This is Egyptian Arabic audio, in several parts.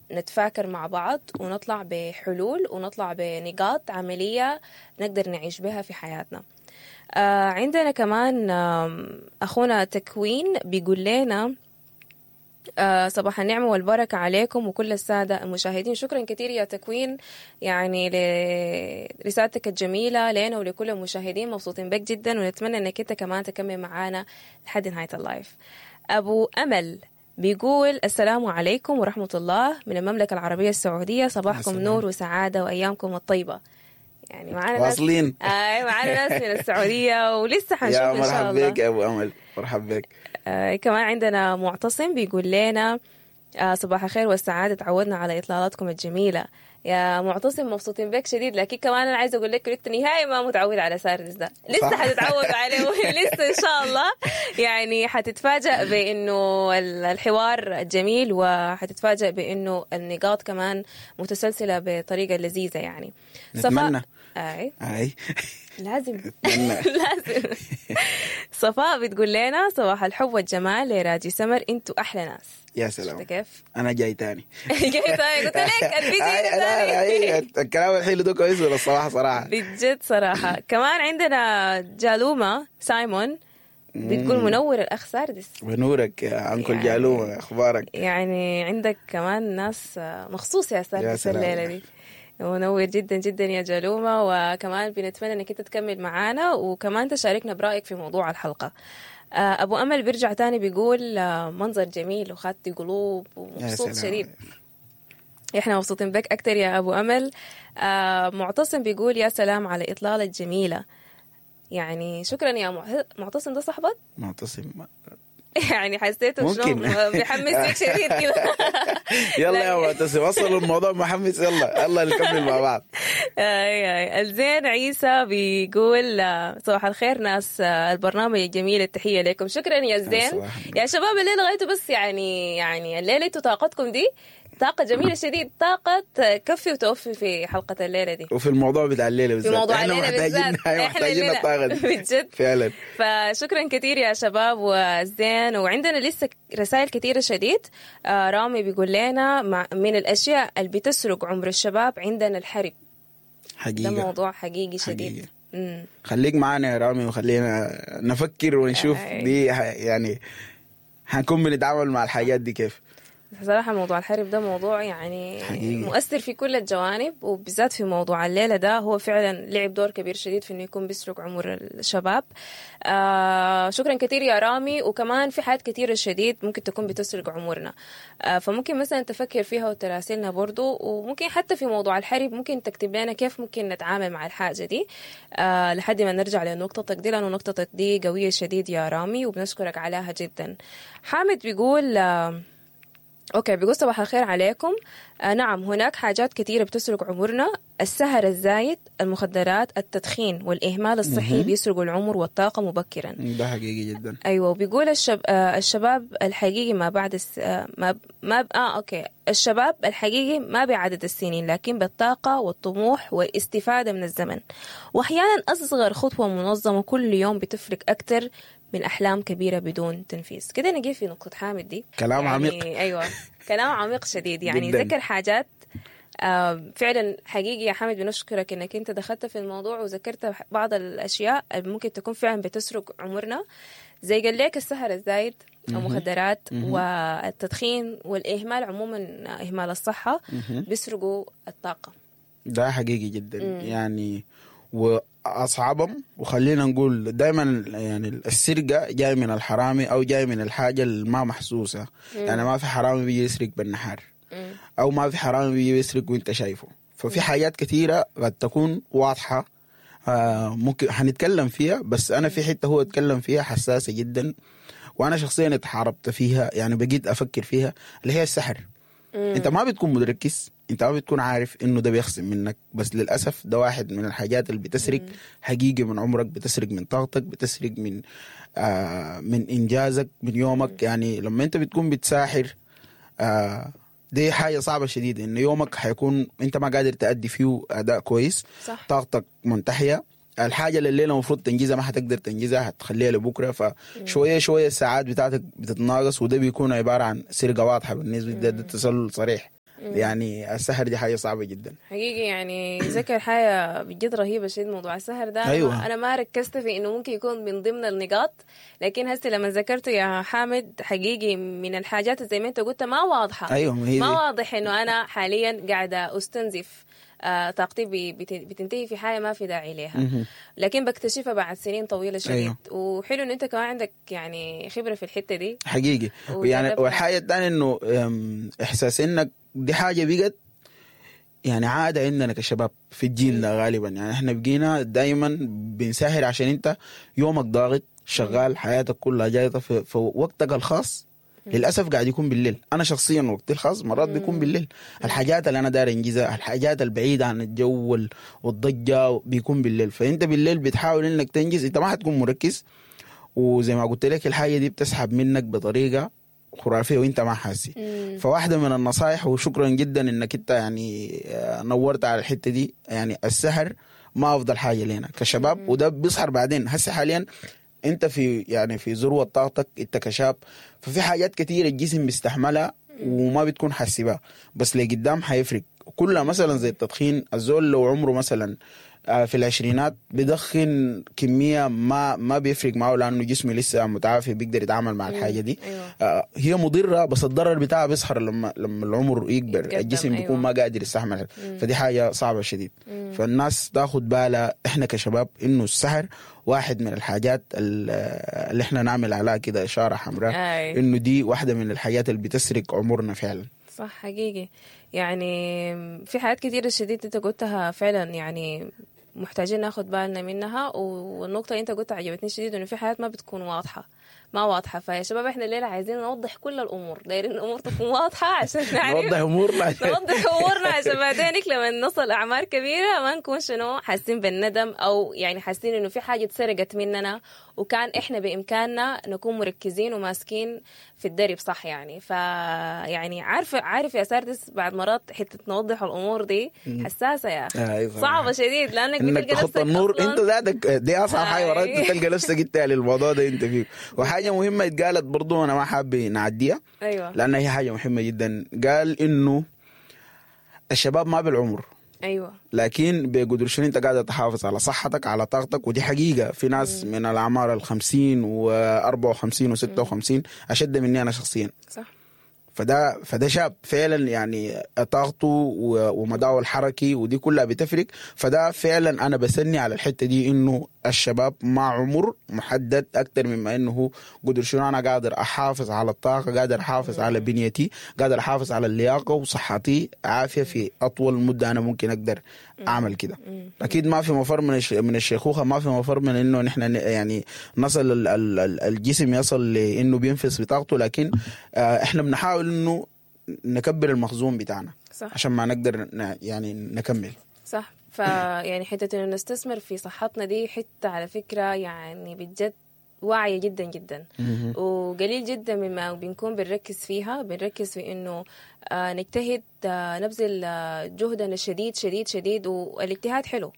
نتفاكر مع بعض ونطلع بحلول ونطلع بنقاط عملية نقدر نعيش بها في حياتنا آه عندنا كمان آم، أخونا تكوين بيقول لنا آه صباح النعمة والبركة عليكم وكل السادة المشاهدين شكرا كثير يا تكوين يعني لرسالتك الجميلة لنا ولكل المشاهدين مبسوطين بك جدا ونتمنى انك انت كمان تكمل معانا لحد نهاية اللايف أبو أمل بيقول السلام عليكم ورحمة الله من المملكة العربية السعودية صباحكم السلام. نور وسعادة وأيامكم الطيبة يعني معانا ناس واصلين آه معانا ناس من السعودية ولسه حنشوف يا إن شاء مرحبا الله بك يا ابو امل مرحبا بك آه كمان عندنا معتصم بيقول لنا آه صباح الخير والسعادة تعودنا على إطلالاتكم الجميلة يا معتصم مبسوطين بك شديد لكن كمان أنا عايزة أقول لك لسه نهائي ما متعود على ساردس ده لسه صح. حتتعودوا عليه لسه إن شاء الله يعني حتتفاجأ بأنه ال- الحوار جميل وحتتفاجأ بأنه النقاط كمان متسلسلة بطريقة لذيذة يعني نتمنى. أي اي لازم نتمنى. لازم صفاء بتقول لنا صباح الحب والجمال لراجي سمر انتوا احلى ناس يا شفت سلام كيف؟ انا جاي تاني جاي تاني قلت لك الفيديو أي- لا لا تاني أي- الكلام الحلو ده كويس ولا الصراحه صراحه بجد صراحة كمان عندنا جالوما سايمون بتقول منور الأخ ساردس ونورك يا انكل يعني- جالو اخبارك يعني عندك كمان ناس مخصوص يا ساردس سلام. الليلة دي منور جدا جدا يا جالوما وكمان بنتمنى انك انت تكمل معانا وكمان تشاركنا برأيك في موضوع الحلقة آه، ابو امل بيرجع تاني بيقول آه، منظر جميل وخدتي قلوب يا ومبسوط سلام. شديد احنا مبسوطين بك اكتر يا ابو امل آه، معتصم بيقول يا سلام على اطلالة الجميلة يعني شكرا يا مع- معتصم ده صاحبك معتصم يعني حسيته ممكن. شلون بيحمس فيك شديد كده يلا لا. يا معتصم وصلوا الموضوع محمس يلا يلا نكمل مع بعض اي اي الزين عيسى بيقول آه، صباح الخير ناس آه، البرنامج الجميل التحيه لكم شكرا يا زين صباح النور. يا شباب الليله لغايته بس يعني يعني الليله انتوا طاقتكم دي طاقة جميلة شديد طاقة كفي وتوفي في حلقة الليلة دي وفي الموضوع بتاع الليله في بالذات موضوع احنا الليلة محتاجين بالذات أيوة، احنا محتاجين الليلة الطاقه دي بجد فعلا فشكرا كثير يا شباب وزين وعندنا لسه رسائل كثيرة شديد آه رامي بيقول لنا مع من الأشياء اللي بتسرق عمر الشباب عندنا الحرب ده حقيقه موضوع حقيقي شديد حقيقة. مم. خليك معانا يا رامي وخلينا نفكر ونشوف أي. دي ح- يعني هنكون بنتعامل مع الحاجات دي كيف صراحة موضوع الحرب ده موضوع يعني حقيقي. مؤثر في كل الجوانب وبالذات في موضوع الليلة ده هو فعلا لعب دور كبير شديد في انه يكون بيسرق عمر الشباب آه شكرا كثير يا رامي وكمان في حاجات كثيرة شديد ممكن تكون بتسرق عمرنا آه فممكن مثلا تفكر فيها وتراسلنا برضو وممكن حتى في موضوع الحرب ممكن تكتب لنا كيف ممكن نتعامل مع الحاجة دي آه لحد ما نرجع لنقطتك دي لأنه نقطتك دي قوية شديد يا رامي وبنشكرك عليها جدا حامد بيقول آه اوكي بيقول صباح الخير عليكم آه نعم هناك حاجات كثيرة بتسرق عمرنا السهر الزايد المخدرات التدخين والإهمال الصحي بيسرقوا العمر والطاقة مبكرا ده حقيقي جدا ايوه وبيقول الشب... آه الشباب الحقيقي ما بعد الس... آه ما ب... ما ب... اه اوكي الشباب الحقيقي ما بعدد السنين لكن بالطاقة والطموح والاستفادة من الزمن واحيانا اصغر خطوة منظمة كل يوم بتفرق اكتر من احلام كبيرة بدون تنفيذ كده نجي في نقطة حامد دي كلام يعني عميق. ايوه كلام عميق شديد يعني جداً. ذكر حاجات آه، فعلا حقيقي يا حامد بنشكرك انك انت دخلت في الموضوع وذكرت بعض الاشياء اللي ممكن تكون فعلا بتسرق عمرنا زي قال لك السهر الزايد المخدرات والتدخين والاهمال عموما اهمال الصحه بيسرقوا الطاقه ده حقيقي جدا يعني واصعبهم وخلينا نقول دائما يعني السرقه جاي من الحرامي او جاي من الحاجه الما محسوسه يعني ما في حرامي بيجي يسرق بالنهار او ما في حرامي بيجي يسرق وانت شايفه ففي حاجات كثيره قد تكون واضحه آه ممكن حنتكلم فيها بس انا في حته هو اتكلم فيها حساسه جدا وانا شخصيا اتحاربت فيها يعني بقيت افكر فيها اللي هي السحر انت ما بتكون متركز انت ما بتكون عارف انه ده بيخصم منك بس للاسف ده واحد من الحاجات اللي بتسرق حقيقي من عمرك بتسرق من طاقتك بتسرق من آه من انجازك من يومك يعني لما انت بتكون بتساحر آه دي حاجة صعبة شديدة إن يومك حيكون أنت ما قادر تأدي فيه أداء كويس صح. طاقتك منتهية الحاجة اللي الليلة المفروض تنجزها ما حتقدر تنجزها حتخليها لبكرة فشوية شوية الساعات بتاعتك بتتناقص وده بيكون عبارة عن سرقة واضحة بالنسبة لي ده, ده تسلل صريح يعني السهر دي حاجه صعبه جدا حقيقي يعني ذكر حاجة بجد رهيبة شديد موضوع السهر ده أنا أيوة. ما- أنا ما ركزت في إنه ممكن يكون من ضمن النقاط لكن هسه لما ذكرته يا حامد حقيقي من الحاجات زي ما أنت قلت ما واضحة ايوه ما هي ما دي. واضح إنه أنا حاليا قاعدة أستنزف آه طاقتي بي- بت- بتنتهي في حاجة ما في داعي لها مهم. لكن بكتشفها بعد سنين طويلة شديد أيوة. وحلو إنه أنت كمان عندك يعني خبرة في الحتة دي حقيقي وجربها. يعني والحاجه الثانيه انه أم، احساس انك دي حاجه بقت يعني عاده عندنا كشباب في الجيل ده غالبا يعني احنا بقينا دائما بنسهر عشان انت يومك ضاغط شغال حياتك كلها جايطه في, في وقتك الخاص للاسف قاعد يكون بالليل انا شخصيا وقتي الخاص مرات بيكون بالليل الحاجات اللي انا داير انجزها الحاجات البعيده عن الجو وال- والضجه بيكون بالليل فانت بالليل بتحاول انك تنجز انت ما حتكون مركز وزي ما قلت لك الحاجه دي بتسحب منك بطريقه خرافيه وانت ما حاسي فواحده من النصائح وشكرا جدا انك انت يعني آه، نورت على الحته دي يعني السهر ما افضل حاجه لنا كشباب وده بيظهر بعدين هسه حاليا انت في يعني في ذروه طاقتك انت كشاب ففي حاجات كتير الجسم بيستحملها وما بتكون حاسبها بس لقدام حيفرق كلها مثلا زي التدخين الزول لو عمره مثلا آه، في العشرينات بدخن كميه ما ما بيفرق معه لانه جسمه لسه متعافي بيقدر يتعامل مع الحاجه دي أيوة. آه، هي مضره بس الضرر بتاعها بيظهر لما لما العمر يكبر يتقدم، الجسم بيكون أيوة. ما قادر يستحمل فدي حاجه صعبه شديد فالناس تاخد بالها احنا كشباب انه السهر واحد من الحاجات ال- اللي احنا نعمل عليها كده اشاره حمراء أي. انه دي واحده من الحاجات اللي بتسرق عمرنا فعلا صح حقيقي يعني في حاجات كتيرة شديد انت قلتها فعلا يعني محتاجين ناخد بالنا منها والنقطة اللي انت قلتها عجبتني شديد انه في حاجات ما بتكون واضحة ما واضحة فيا شباب احنا الليلة عايزين نوضح كل الامور دايرين الامور تكون واضحة عشان نعرف نوضح امورنا نوضح امورنا عشان بعدين لما نوصل اعمار كبيره ما نكون شنو حاسين بالندم او يعني حاسين انه في حاجه اتسرقت مننا وكان احنا بامكاننا نكون مركزين وماسكين في الدرب صح يعني ف يعني عارفه عارف يا ساردس بعد مرات حته نوضح الامور دي حساسه يا اخي آه، أيوة. صعبه شديد لانك انك بتلقى تخط نفسك النور أصلاً- انت ذاتك دي اصعب حاجه مرات أي. تلقى نفسك انت للموضوع ده انت فيه وحاجه مهمه اتقالت برضو انا ما حابب نعديها ايوه لان هي حاجه مهمه جدا قال انه الشباب ما بالعمر ايوه لكن بقدر شنو انت قاعد تحافظ على صحتك على طاقتك ودي حقيقه في ناس من الاعمار ال 50 و 54 و 56 اشد مني انا شخصيا صح فده فده شاب فعلا يعني طاقته و- ومداه الحركي ودي كلها بتفرق فده فعلا انا بسني على الحته دي انه الشباب مع عمر محدد اكثر مما انه هو قدر شنو انا قادر احافظ على الطاقه قادر احافظ على بنيتي قادر احافظ على اللياقه وصحتي عافيه في اطول مده انا ممكن اقدر اعمل كده اكيد ما في مفر من الش- من الشيخوخه ما في مفر من انه نحن ن- يعني نصل ال- ال- ال- الجسم يصل لانه بينفذ بطاقته لكن آه، احنا بنحاول انه نكبر المخزون بتاعنا صح عشان ما نقدر ن- يعني نكمل صح فيعني حتة انه نستثمر في صحتنا دي حتة على فكرة يعني بجد واعية جدا جدا وقليل جدا مما بنكون بنركز فيها بنركز في انه آه نجتهد آه نبذل آه جهدنا شديد شديد شديد والاجتهاد حلو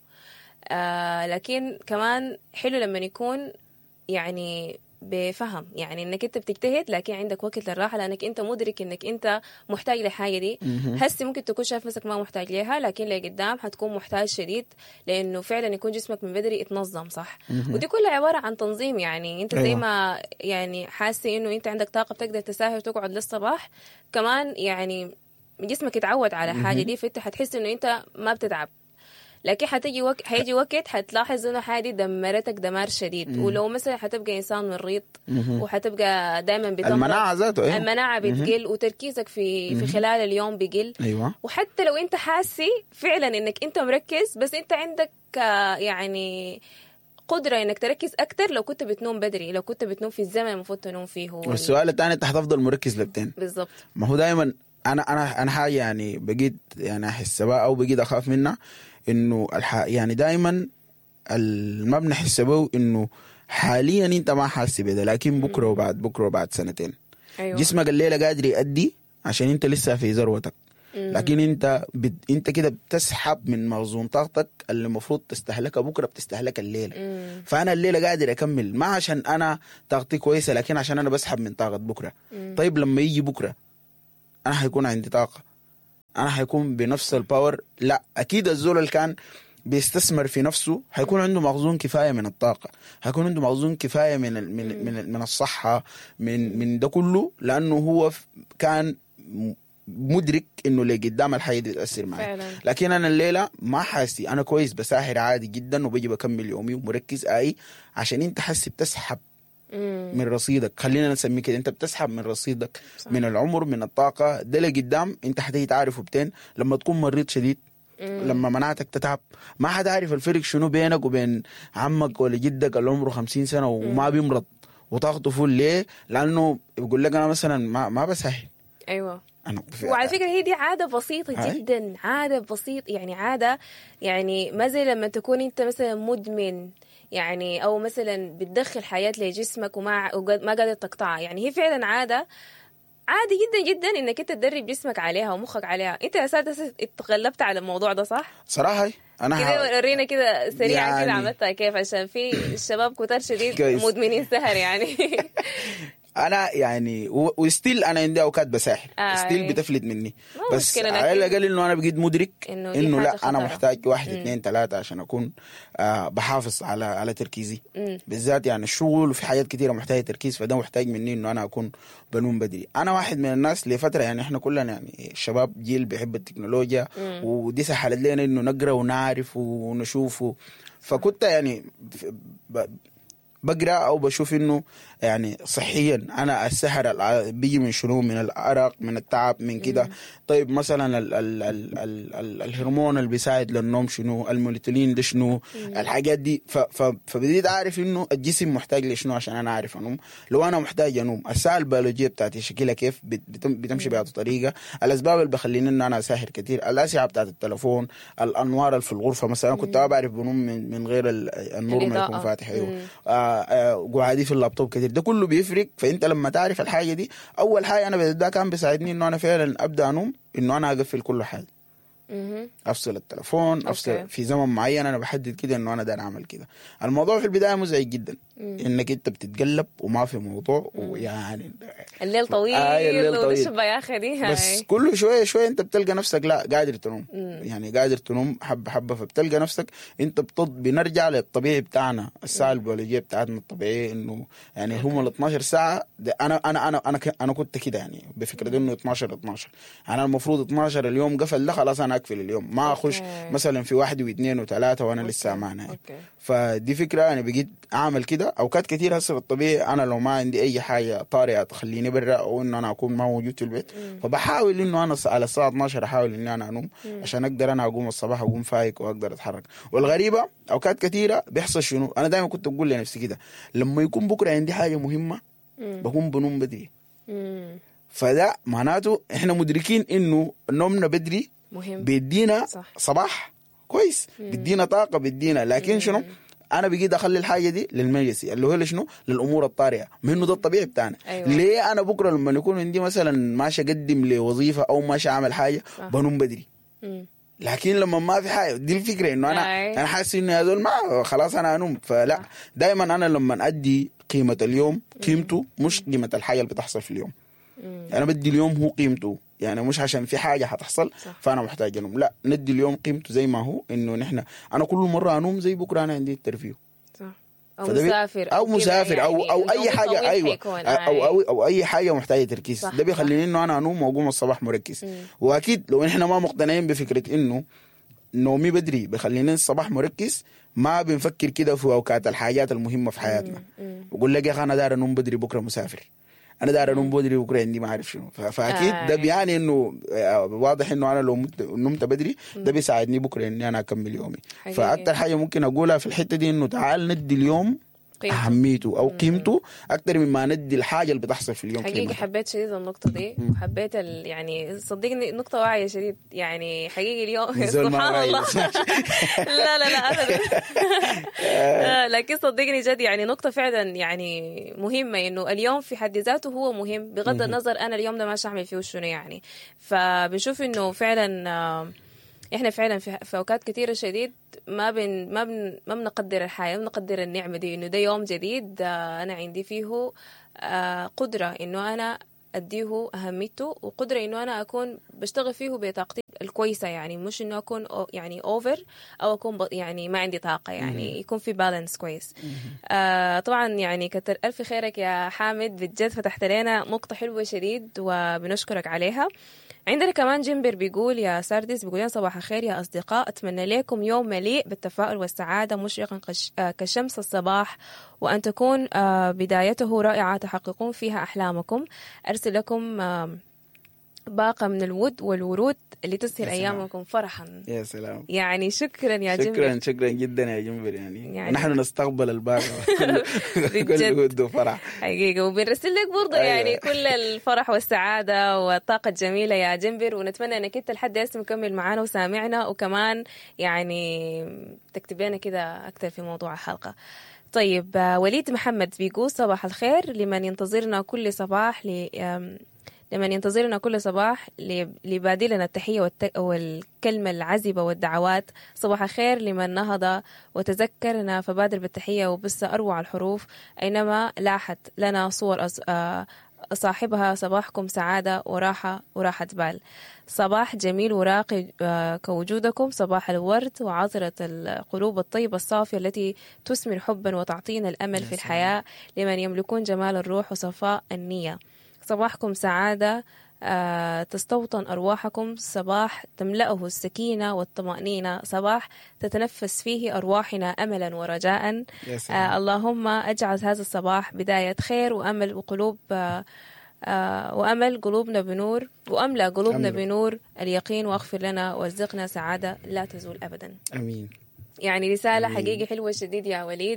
آه لكن كمان حلو لما يكون يعني بفهم يعني انك انت بتجتهد لكن عندك وقت للراحه لانك انت مدرك انك انت محتاج للحاجه دي هسه ممكن تكون شايف نفسك ما محتاج ليها لكن لقدام حتكون محتاج شديد لانه فعلا يكون جسمك من بدري يتنظم صح ودي كلها عباره عن تنظيم يعني انت زي أيوة. ما يعني حاسه انه انت عندك طاقه بتقدر تسافر وتقعد للصباح كمان يعني جسمك يتعود على الحاجه دي فانت حتحس انه انت ما بتتعب لكن حتيجي وقت حيجي وقت حتلاحظ انه حاجه دي دمرتك دمار شديد ولو مثلا حتبقى انسان مريض وحتبقى دايما بتمرض المناعه ذاته ايوه المناعه بتقل وتركيزك في في خلال اليوم بقل ايوه وحتى لو انت حاسي فعلا انك انت مركز بس انت عندك آه، يعني قدره انك تركز اكتر لو كنت بتنوم بدري لو كنت بتنوم في الزمن المفروض تنوم فيه هو والسؤال الثاني انت حتفضل مركز لبتين بالضبط ما هو دائما انا انا انا حاجه يعني بقيت يعني احس بها او بقيت اخاف منها انه الح... يعني دائما ما بنحس به انه حاليا انت ما حاسس بده لكن بكره وبعد بكره وبعد سنتين ايوه جسمك الليله قادر يأدي عشان انت لسه في ذروتك لكن انت بت... انت كده بتسحب من مخزون طاقتك اللي المفروض تستهلكها بكره بتستهلكها الليله مم. فانا الليله قادر اكمل ما عشان انا طاقتي كويسه لكن عشان انا بسحب من طاقه بكره طيب لما يجي بكره انا حيكون عندي طاقه انا حيكون بنفس الباور لا اكيد الزول اللي كان بيستثمر في نفسه حيكون عنده مخزون كفايه من الطاقه حيكون عنده مخزون كفايه من ال من ال من, ال من الصحه من من ده كله لانه هو ف- كان م- مدرك انه اللي قدام الحاجه دي بتاثر معي فعلا لكن انا الليله ما حاسي انا كويس بساهر عادي جدا وبجي بكمل يومي ومركز اي عشان انت حاسي بتسحب مم. من رصيدك خلينا نسميه كده انت بتسحب من رصيدك صح. من العمر من الطاقه ده اللي قدام انت حتيجي تعرفه بتين لما تكون مريض شديد مم. لما مناعتك تتعب ما حد عارف الفرق شنو بينك وبين عمك ولا جدك اللي عمره 50 سنه وما بيمرض وطاقته فل ليه؟ لانه بيقول لك انا مثلا ما ما بسهل ايوه انا في- وعلى فكرة هي دي عادة بسيطة هاي. جدا عادة بسيط يعني عادة يعني ما زي لما تكون انت مثلا مدمن يعني او مثلا بتدخل حياة لجسمك وما وقد- ما قادر تقطعها يعني هي فعلا عادة عادي جدا جدا انك انت تدرب جسمك عليها ومخك عليها انت اساسا اتغلبت على الموضوع ده صح؟ صراحه انا كده ح- ورينا كده سريعا يعني- كده عملتها كيف عشان في الشباب كتار شديد كويس. مدمنين سهر يعني انا يعني و- وستيل انا عندي اوقات بساحل آه، ستيل أي. بتفلت مني ما بس مشكلة، على لكن- الاقل انه انا بقيت مدرك إنه دي انه حاجة لا انا خطرة. محتاج واحد مم. اثنين ثلاثه عشان اكون آه بحافظ على على تركيزي مم. بالذات يعني الشغل وفي حاجات كثيره محتاجه تركيز فده محتاج مني انه انا اكون بنوم بدري انا واحد من الناس لفتره يعني احنا كلنا يعني الشباب جيل بيحب التكنولوجيا ودي سهلت لنا انه نقرا ونعرف ونشوف و- فكنت يعني ف- ب- بقرا او بشوف انه يعني صحيا انا السهر الع- بيجي من شنو من الارق من التعب من كده طيب مثلا ال ال ال ال ال الهرمون اللي بيساعد للنوم شنو الميلاتونين ده شنو الحاجات دي ف ف فبديت اعرف انه الجسم محتاج لشنو عشان انا اعرف انوم لو انا محتاج انوم الساعه البيولوجيه بتاعتي شكلها كيف بت- بتم بتمشي بهذه الطريقه الاسباب اللي بخليني ان انا اساهر كثير الاشعه بتاعت التلفون الانوار اللي في الغرفه مثلا كنت ما بعرف بنوم من, من غير ال- النور ما الإضاءة. يكون فاتح ايوه مم. آه آه قعادي في اللابتوب كثير ده كله بيفرق فانت لما تعرف الحاجه دي اول حاجه انا ده كان بيساعدني انه انا فعلا ابدا انوم انه انا اقفل كل حاجه مهم. افصل التلفون افصل أوكي. في زمن معين انا بحدد كده انه انا داير اعمل كده الموضوع في البدايه مزعج جدا انك انت بتتقلب وما في موضوع ويعني الليل طويل آه، الليل طويل. والشبه يا اخي دي بس هاي. كل شويه شويه انت بتلقى نفسك لا قادر تنوم يعني قادر تنوم حبه حبه فبتلقى نفسك انت بتض بنرجع للطبيعي بتاعنا الساعه البيولوجيه بتاعتنا الطبيعيه انه يعني هم ال 12 ساعه ده انا انا انا انا ك- انا كنت كده يعني بفكره انه 12 12 انا المفروض 12 اليوم قفل ده خلاص انا اقفل اليوم ما اخش أوكي. مثلا في واحد واثنين وثلاثه وانا لسه ما نايم اوكي فدي فكره انا بقيت اعمل كده اوقات كتير هسه في الطبيعي انا لو ما عندي اي حاجه طارئه تخليني برا او انه انا اكون ما موجود في البيت فبحاول انه انا على الساعه 12 احاول اني انا انوم عشان اقدر انا اقوم الصباح اقوم فايق واقدر اتحرك والغريبه اوقات كتيره بيحصل شنو انا دائما كنت بقول لنفسي كده لما يكون بكره عندي حاجه مهمه بكون بنوم بدري مم. فده معناته احنا مدركين انه نومنا بدري مهم بيدينا صح. صباح كويس بيدينا طاقه بيدينا لكن شنو انا بقيت اخلي الحاجه دي للميسي اللي هو شنو للامور الطارئه ما انه ده الطبيعي بتاعنا أيوة. ليه انا بكره لما يكون عندي مثلا ماشي اقدم لوظيفه او ماشي اعمل حاجه صح. بنوم بدري مم. لكن لما ما في حاجه دي الفكره انه انا أي. انا حاسس اني هذول ما خلاص انا انوم فلا دائما انا لما ادي قيمه اليوم قيمته مش قيمه الحاجه اللي بتحصل في اليوم انا بدي اليوم هو قيمته يعني مش عشان في حاجه حتحصل صح. فانا محتاج انوم لا ندي اليوم قيمته زي ما هو انه نحن انا كل مره انوم زي بكره انا عندي انترفيو صح او فده بي- مسافر او كده مسافر او يعني او النوم اي حاجه الطويل ايوه حيكون. او او او اي حاجه محتاجه تركيز صح، ده بيخليني انه انا انوم واقوم الصباح مركز مم. واكيد لو احنا ما مقتنعين بفكره انه نومي بدري بخليني الصباح مركز ما بنفكر كده في اوقات الحاجات المهمه في حياتنا مم. بقول لك يا اخي انا داير انوم بدري بكره مسافر انا داير انوم بدري بكره عندي ما اعرف شنو ف- فاكيد آه. ده بيعني انه آه، واضح انه انا لو مت- نمت بدري ده بيساعدني بكره اني انا اكمل يومي حقيقي. فاكتر حاجه ممكن اقولها في الحته دي انه تعال ندي اليوم قيمته. اهميته او قيمته اكثر مما ندي الحاجه اللي بتحصل في اليوم حقيقي قيمتها. حبيت شديد النقطة دي وحبيت ال... يعني صدقني نقطة واعية شديد يعني حقيقي اليوم زول ما سبحان واعي الله بس. لا لا لا أبدا آه، لكن صدقني جد يعني نقطة فعلا يعني مهمة إنه اليوم في حد ذاته هو مهم بغض النظر أنا اليوم ده ماشي أعمل فيه شنو يعني فبشوف إنه فعلا آه، احنا فعلا في, في اوقات كثيره شديد ما بن ما بن ما بنقدر الحياه ما بنقدر النعمه دي انه ده يوم جديد آه، انا عندي فيه آه، قدره انه انا اديه اهميته وقدره انه انا اكون بشتغل فيه بطاقتي الكويسه يعني مش انه اكون أو- يعني اوفر او اكون ب- يعني ما عندي طاقه يعني يكون في بالانس كويس آه طبعا يعني كتر الف خيرك يا حامد بجد فتحت لنا نقطه حلوه شديد وبنشكرك عليها عندنا كمان جنبر بيقول يا ساردس بيقول لنا صباح الخير يا أصدقاء أتمنى لكم يوم مليء بالتفاؤل والسعادة مشرقا كش- آه، كشمس الصباح وأن تكون آه، بدايته رائعة تحققون فيها أحلامكم أرسل لكم آه، باقة من الود والورود اللي تسهر يا سلام. أيامكم فرحا يا سلام يعني شكرا يا جنبر شكرا شكرا جدا يا جنبر يعني, يعني- يعني نحن نستقبل الباقة كل بجد. ود وفرح حقيقة وبنرسل لك برضه أيوة. يعني كل الفرح والسعادة والطاقة الجميلة يا جنبر ونتمنى انك انت لحد هسه مكمل معانا وسامعنا وكمان يعني تكتب لنا كده اكثر في موضوع الحلقة طيب آه، وليد محمد بيقول صباح الخير لمن ينتظرنا كل صباح ل آم، لمن ينتظرنا كل صباح ل- لبادلنا التحية والت- والكلمة العذبة والدعوات صباح الخير لمن نهض وتذكرنا فبادر بالتحية وبث أروع الحروف أينما لاحت لنا صور أص- آه، صاحبها صباحكم سعادة وراحة وراحة بال صباح جميل وراقي آه، كوجودكم صباح الورد وعطرة القلوب الطيبة الصافية التي تثمر حبا وتعطينا الأمل في الحياة لمن يملكون جمال الروح وصفاء النية صباحكم سعادة آه، تستوطن أرواحكم صباح تملأه السكينة والطمأنينة صباح تتنفس فيه أرواحنا أملا ورجاء يا سلام آه اللهم اجعل هذا الصباح بداية خير وأمل وقلوب آه آه وأمل قلوبنا بنور وأملأ قلوبنا أمل. بنور اليقين واغفر لنا وارزقنا سعادة لا تزول أبدا امين يعني رسالة أمين. حقيقي حلوة شديد يا وليد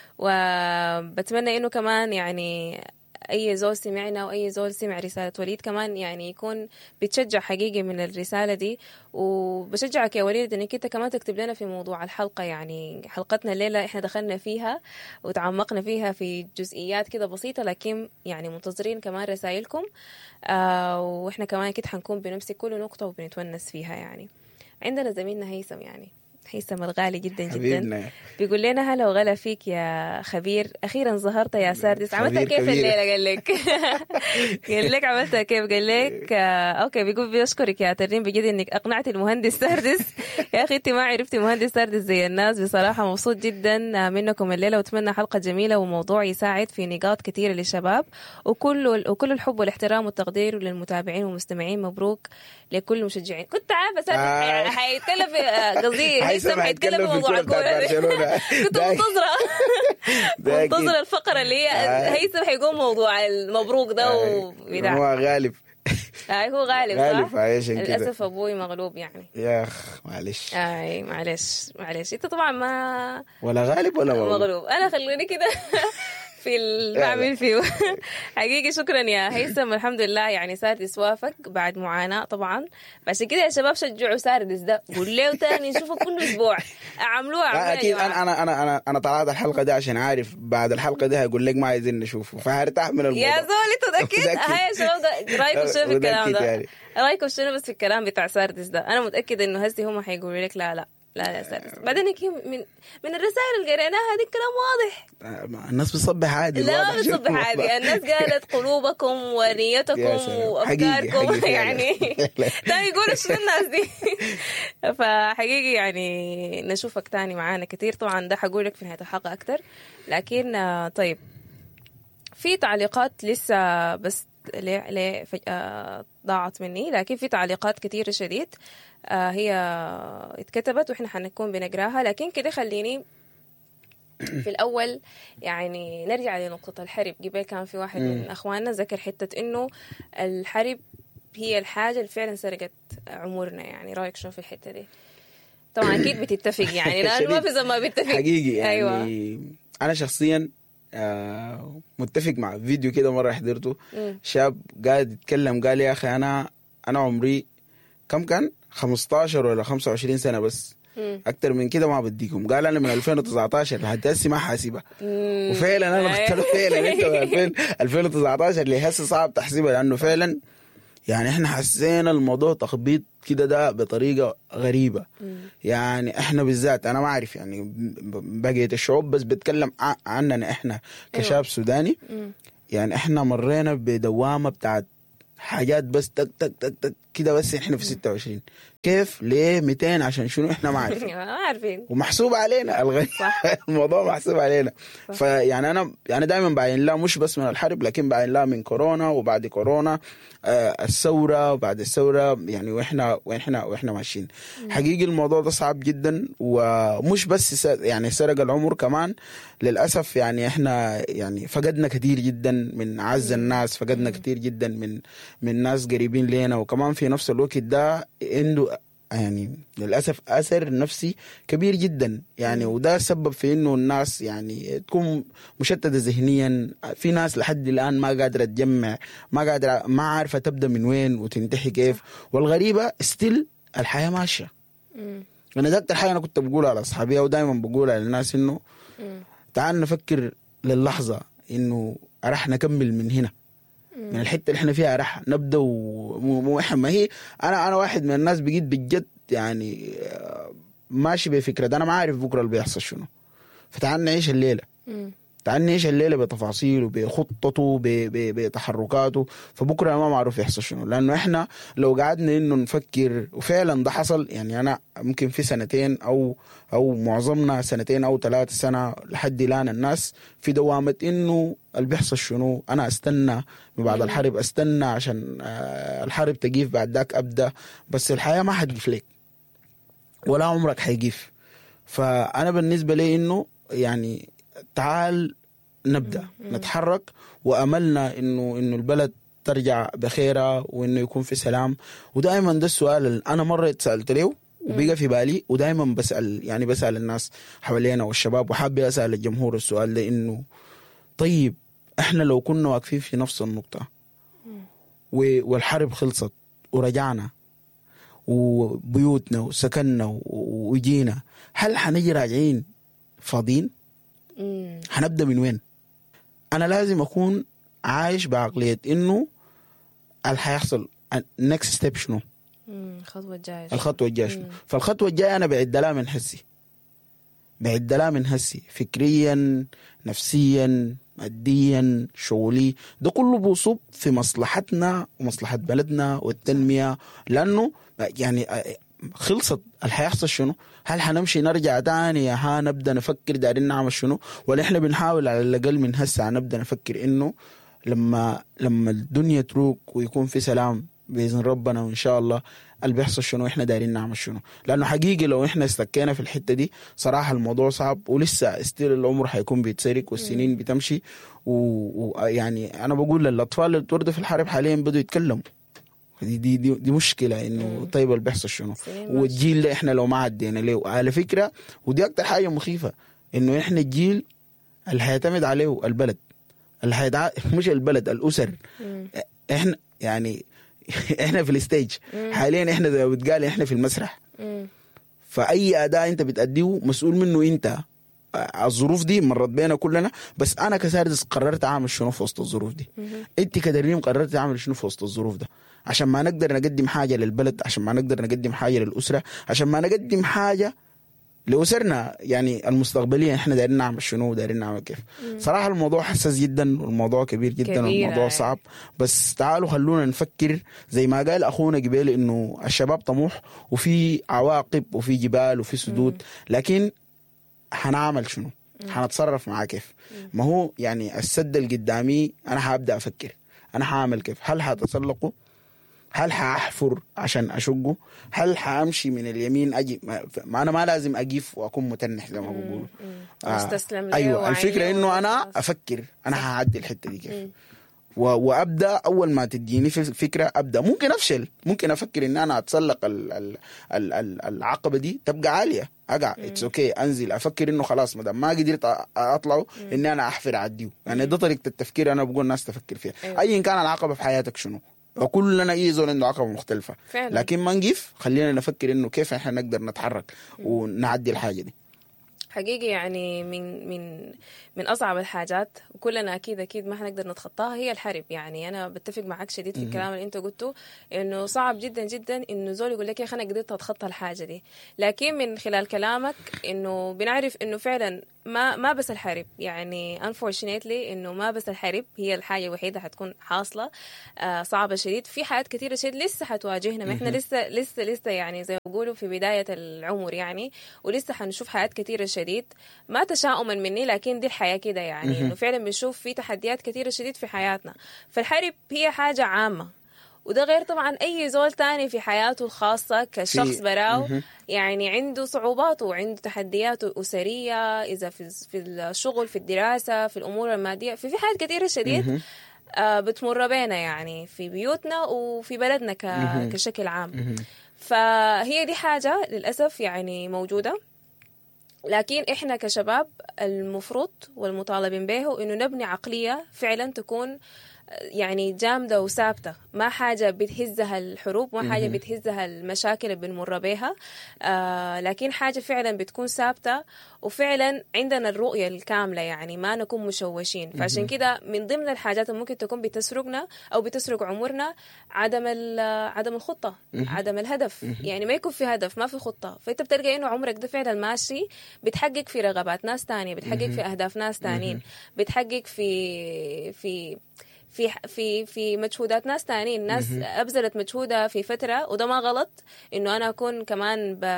وبتمنى إنه كمان يعني أي زول سمعنا وأي زول سمع رسالة وليد كمان يعني يكون بتشجع حقيقي من الرسالة دي وبشجعك يا وليد إنك أنت كمان تكتب لنا في موضوع الحلقة يعني حلقتنا الليلة إحنا دخلنا فيها وتعمقنا فيها في جزئيات كده بسيطة لكن يعني منتظرين كمان رسائلكم آه وإحنا كمان أكيد حنكون بنمسك كل نقطة وبنتونس فيها يعني عندنا زميلنا هيثم يعني هيثم الغالي جدا جدا حبيبنا بيقول لنا هلا وغلا فيك يا خبير اخيرا ظهرت يا ساردس عملتها خبير كيف كبير. الليله قال لك قال لك عملتها كيف قال لك آه اوكي بيقول بيشكرك يا ترين بجد انك اقنعتي المهندس ساردس يا اخي انت ما عرفتي مهندس ساردس زي الناس بصراحه مبسوط جدا آه، منكم الليله واتمنى حلقه جميله وموضوع يساعد في نقاط كثيره للشباب وكل وكل الحب والاحترام والتقدير للمتابعين والمستمعين مبروك لكل المشجعين كنت عارفه ساردس آه. حي- حيتكلم في آه، قصدي هيثم هيثم حيتكلم في هيتكلم في موضوع الكورة بتاعت الكوره برشلونة. كنت ده- منتظرة ده أكيد. منتظرة الفقرة اللي هي آه. هيثم حيقوم موضوع المبروك ده وبتاع هو غالب آه هو غالب غالب صح؟ عشان كده للأسف أبوي مغلوب يعني يا اخ معلش اي معلش معلش انت طبعا ما ولا غالب ولا مغلوب مغلوب انا خلوني كده في ال- بعمل فيه حقيقي شكرا يا هيثم الحمد لله يعني ساردس وافق بعد معاناة طبعا عشان كده يا شباب شجعوا ساردس ده قول له تاني نشوفه كل اسبوع اعملوها لا اعملوها يا اكيد جماعة. انا انا انا انا انا طلعت الحلقه دي عشان عارف بعد الحلقه دي هيقول لك ما عايزين نشوفه فهرتاح من الموضوع يا زول انت متاكد؟ متأكد. هيا يا شباب ده- رايكم شنو في الكلام متأكد ده؟ يعني. رايكم شنو بس في الكلام بتاع ساردس ده؟ انا متاكد انه هسي هم حيقولوا لك لا لا لا لا ساردس بعدين هيك من من الرسائل اللي قريناها دي الكلام واضح الناس بتصبح عادي لا ما الواضح شنو بتصبح عادي الموضوع. الناس قالت قلوبكم يا ونيتكم سلام. حقيقي- وافكاركم حقيقي فعلا. يعني تاني يقولوا شنو الناس دي فحقيقي يعني نشوفك تاني معانا كتير طبعا ده حقول لك في نهايه الحلقه اكتر لكن آه، طيب في تعليقات لسه بس ليه ليه فجأة ضاعت مني لكن في تعليقات كثيرة شديد آه هي اتكتبت واحنا حنكون بنقراها لكن كده خليني في الأول يعني نرجع لنقطة الحرب قبل كان في واحد من أخواننا ذكر حتة إنه الحرب هي الحاجة اللي فعلا سرقت عمرنا يعني رأيك شو في الحتة دي طبعا أكيد بتتفق يعني لأنه ما في زي ما بيتفق حقيقي يعني أيوة انا شخصيا آه متفق مع فيديو كده مره حضرته مم. شاب قاعد يتكلم قال يا اخي انا انا عمري كم كان 15 ولا 25 سنه بس مم. اكتر من كده ما بديكم قال انا من 2019 لحد هسه ما حاسبها مم. وفعلا انا أيوة. اختلف فعلا انت من 2000 2019 لهسه صعب تحسبها لانه فعلا يعني احنا حسينا الموضوع تخبيط كده ده بطريقه غريبه يعني احنا بالذات انا ما اعرف يعني ب- بقيه الشعوب بس بتكلم ع- عننا احنا كشاب سوداني مم. يعني احنا مرينا بدوامه بتاعت حاجات بس تك تك تك تك كده بس احنا في 26 كيف ليه 200 عشان شنو احنا ما عارفين ما عارفين ومحسوب علينا الغني صح. الموضوع محسوب علينا فيعني انا يعني دائما بعين لها مش بس من الحرب لكن بعين لها من كورونا وبعد كورونا آه الثوره وبعد الثوره يعني واحنا واحنا واحنا ماشيين حقيقي الموضوع ده صعب جدا ومش بس س- يعني سرق العمر كمان للاسف يعني احنا يعني فقدنا كثير جدا من اعز الناس فقدنا كثير جدا من من ناس قريبين لنا وكمان في نفس الوقت ده عنده يعني للاسف اثر نفسي كبير جدا يعني وده سبب في انه الناس يعني تكون مشتته ذهنيا في ناس لحد الان ما قادره تجمع ما قادره ما عارفه تبدا من وين وتنتهي كيف والغريبه ستيل الحياه ماشيه مم. انا ده اكتر حاجه انا كنت بقولها لاصحابي ودائما بقولها للناس انه مم. تعال نفكر للحظه انه راح نكمل من هنا من الحته اللي احنا فيها راح نبدا و... ما هي انا انا واحد من الناس بقيت بجد يعني آه، ماشي بفكره ده انا ما عارف بكره اللي بيحصل شنو فتعال نعيش الليله مم. تعال نعيش الليله بتفاصيله بخطته ب- ب- بتحركاته فبكره ما معروف يحصل شنو لانه احنا لو قعدنا انه نفكر وفعلا ده حصل يعني انا ممكن في سنتين او او معظمنا سنتين او ثلاث سنه لحد الان الناس في دوامه انه اللي بيحصل شنو انا استنى بعد الحرب استنى عشان آه، الحرب تجيف بعد ذاك ابدا بس الحياه ما حتجيف لك ولا عمرك حيجيف فانا بالنسبه لي انه يعني تعال نبدا نتحرك واملنا انه انه البلد ترجع بخيرها وانه يكون في سلام ودائما ده السؤال اللي انا مره اتسالت له وبقى في بالي ودائما بسال يعني بسال الناس حوالينا والشباب وحابب اسال الجمهور السؤال ده انه طيب احنا لو كنا واقفين في نفس النقطه و- والحرب خلصت ورجعنا وبيوتنا وسكننا و- وجينا هل حنجي راجعين فاضيين؟ مم. حنبدا من وين؟ انا لازم اكون عايش بعقليه انه اللي حيحصل النكست ستيب شنو؟ مم. الخطوة الجاية الخطوه الجايه شنو؟ مم. فالخطوه الجايه انا بعد لها من هسي بعد لها من هسي فكريا نفسيا ماديا شغلي ده كله بيصب في مصلحتنا ومصلحه بلدنا والتنميه لانه يعني خلصت اللي حيحصل شنو؟ هل حنمشي نرجع تاني يا ها نبدا نفكر دايرين نعمل شنو؟ ولا احنا بنحاول على الاقل من هسه نبدا نفكر انه لما لما الدنيا تروق ويكون في سلام باذن ربنا وان شاء الله اللي بيحصل شنو احنا دايرين نعمل شنو لانه حقيقي لو احنا استكينا في الحته دي صراحه الموضوع صعب ولسه ستيل العمر حيكون بيتسرق والسنين بتمشي ويعني انا بقول للاطفال اللي اتولدوا في الحرب حاليا بدوا يتكلموا دي دي دي, دي مشكله انه طيب اللي بيحصل شنو سنين ماشي. والجيل ده احنا لو ما عدينا له على فكره ودي اكتر حاجه مخيفه انه احنا الجيل اللي هيعتمد عليه البلد اللي هيدع... مش البلد الاسر مم. احنا يعني احنا في الستيج حاليا احنا زي ما بتقال احنا في المسرح مم. فاي اداء انت بتاديه مسؤول منه انت آه، الظروف دي مرت بينا كلنا بس انا كساردس قررت اعمل شنو في وسط الظروف دي انت كدريم قررت تعمل شنو في وسط الظروف ده عشان ما نقدر نقدم حاجه للبلد عشان ما نقدر نقدم حاجه للاسره عشان ما نقدم حاجه لاسرنا يعني المستقبليه احنا دايرين نعمل شنو ودايرين نعمل كيف صراحه الموضوع حساس جدا والموضوع كبير جدا كبير، والموضوع أي. صعب بس تعالوا خلونا نفكر زي ما قال اخونا قبيل انه الشباب طموح وفي عواقب وفي جبال وفي سدود لكن حنعمل شنو حنتصرف معاه كيف ما هو يعني السد القدامي انا حابدا افكر انا حاعمل كيف هل حاتسلقه هل حاحفر عشان اشقه هل حامشي من اليمين اجي ما ما انا ما لازم اجيف واكون متنح زي ما بقولوا مم. مستسلم له ايوه وعينه الفكره انه انا وخلاص. افكر انا هعدي الحته دي كيف مم. و- وابدا اول ما تديني فك- فكره ابدا ممكن افشل ممكن افكر ان انا اتسلق ال ال ال ال العقبه دي تبقى عاليه اقع اتس اوكي okay. انزل افكر انه خلاص ما دام ما قدرت أ- اطلعه اني انا احفر اعديه يعني ده طريقه التفكير انا بقول الناس تفكر فيها أيوة. ايا كان العقبه في حياتك شنو وكلنا اي زول عنده عقبه مختلفه فعلا. لكن ما نقف خلينا نفكر انه كيف احنا نقدر نتحرك ونعدي الحاجه دي حقيقي يعني من من من اصعب الحاجات وكلنا اكيد اكيد ما حنقدر نتخطاها هي الحرب يعني انا بتفق معك شديد في الكلام اللي انت قلته انه صعب جدا جدا انه زول يقول لك يا اخي انا قدرت اتخطى الحاجه دي لكن من خلال كلامك انه بنعرف انه فعلا ما ما بس الحرب يعني unfortunately انه ما بس الحرب هي الحاجه الوحيده حتكون حاصله آه صعبه شديد في حاجات كثيره شديد لسه حتواجهنا ما احنا لسه لسه لسه يعني زي ما بيقولوا في بدايه العمر يعني ولسه حنشوف حاجات كثيره شديد ما تشاؤما مني لكن دي الحياه كده يعني انه فعلا بنشوف في تحديات كثيره شديد في حياتنا فالحرب هي حاجه عامه وده غير طبعا اي زول تاني في حياته الخاصه كشخص في- براو يعني عنده صعوباته وعنده تحديات اسريه اذا في في الشغل في الدراسه في الامور الماديه في في حاجات كثيره شديد آه بتمر بينا يعني في بيوتنا وفي بلدنا ك- كشكل عام فهي دي حاجه للاسف يعني موجوده لكن احنا كشباب المفروض والمطالبين به انه نبني عقليه فعلا تكون يعني جامده وثابته ما حاجه بتهزها الحروب ما حاجه بتهزها المشاكل اللي بنمر بها آه لكن حاجه فعلا بتكون ثابته وفعلا عندنا الرؤيه الكامله يعني ما نكون مشوشين فعشان كده من ضمن الحاجات اللي ممكن تكون بتسرقنا او بتسرق عمرنا عدم ال- عدم الخطه عدم الهدف يعني ما يكون في هدف ما في خطه فانت بتلقى انه عمرك ده فعلا ماشي بتحقق في رغبات ناس تانية بتحقق في اهداف ناس تانيين بتحقق في في في في في مجهودات ناس تانيين ناس ابذلت مجهودها في فتره وده ما غلط انه انا اكون كمان ب...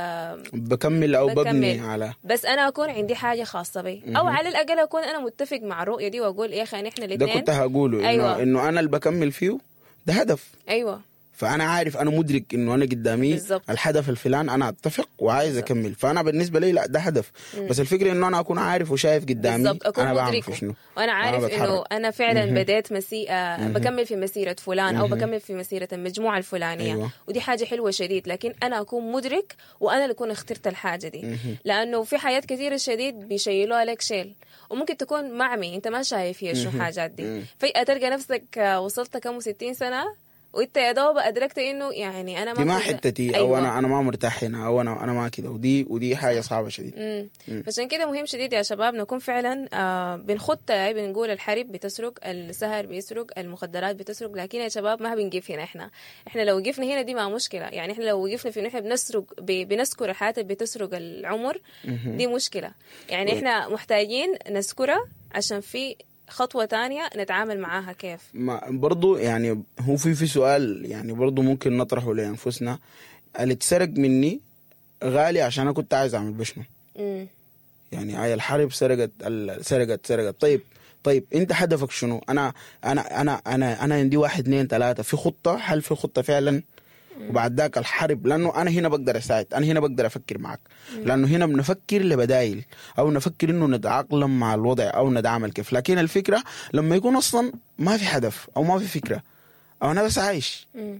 بكمل او بكمل. ببني على بس انا اكون عندي حاجه خاصه بي او على الاقل اكون انا متفق مع الرؤيه دي واقول يا اخي احنا ده الاثنين كنت هقوله انه أيوة. انه انا اللي بكمل فيه ده هدف ايوه فانا عارف انا مدرك انه انا قدامي بالظبط. الهدف الفلان انا اتفق وعايز بالظبط. اكمل فانا بالنسبه لي لا ده هدف بس الفكره انه انا اكون عارف وشايف قدامي بالضبط اكون انا بعمل مدركه في شنو وانا عارف بتحرك. انه انا فعلا بديت مسيرة بكمل في مسيره فلان او بكمل في مسيره المجموعه الفلانيه أيوة. ودي حاجه حلوه شديد لكن انا اكون مدرك وانا اللي اكون اخترت الحاجه دي لانه في حياه كثيره شديد بيشيلوها لك شيل وممكن تكون معمي انت ما شايف هي شو حاجات دي فجاه تلقى نفسك آه، وصلت كم 60 سنه وانت يا دوب ادركت انه يعني انا ما دي ما كنت- حتتي أيوة. او انا انا ما مرتاح هنا او انا انا ما كده ودي ودي حاجه صعبه شديد مم. عشان كده مهم شديد يا شباب نكون فعلا آه بنخط يعني بنقول الحرب بتسرق السهر بيسرق المخدرات بتسرق لكن يا شباب ما بنقف هنا احنا احنا لو وقفنا هنا دي ما مشكله يعني احنا لو وقفنا في انه احنا بنسرق ب- بنذكر الحياه اللي بتسرق العمر دي مشكله يعني احنا محتاجين نذكرها عشان في خطوه تانية نتعامل معاها كيف ما برضو يعني هو في في سؤال يعني برضو ممكن نطرحه لانفسنا اللي اتسرق مني غالي عشان انا كنت عايز اعمل بشنو مم. يعني هاي الحرب سرقت ال- سرقت سرقت طيب طيب انت هدفك شنو انا انا انا انا انا عندي واحد اثنين ثلاثه في خطه هل في خطه فعلا وبعد ذاك الحرب لانه انا هنا بقدر اساعد انا هنا بقدر افكر معك لانه هنا بنفكر لبدايل او نفكر انه نتاقلم مع الوضع او نتعامل كيف لكن الفكره لما يكون اصلا ما في هدف او ما في فكره او انا بس عايش مم.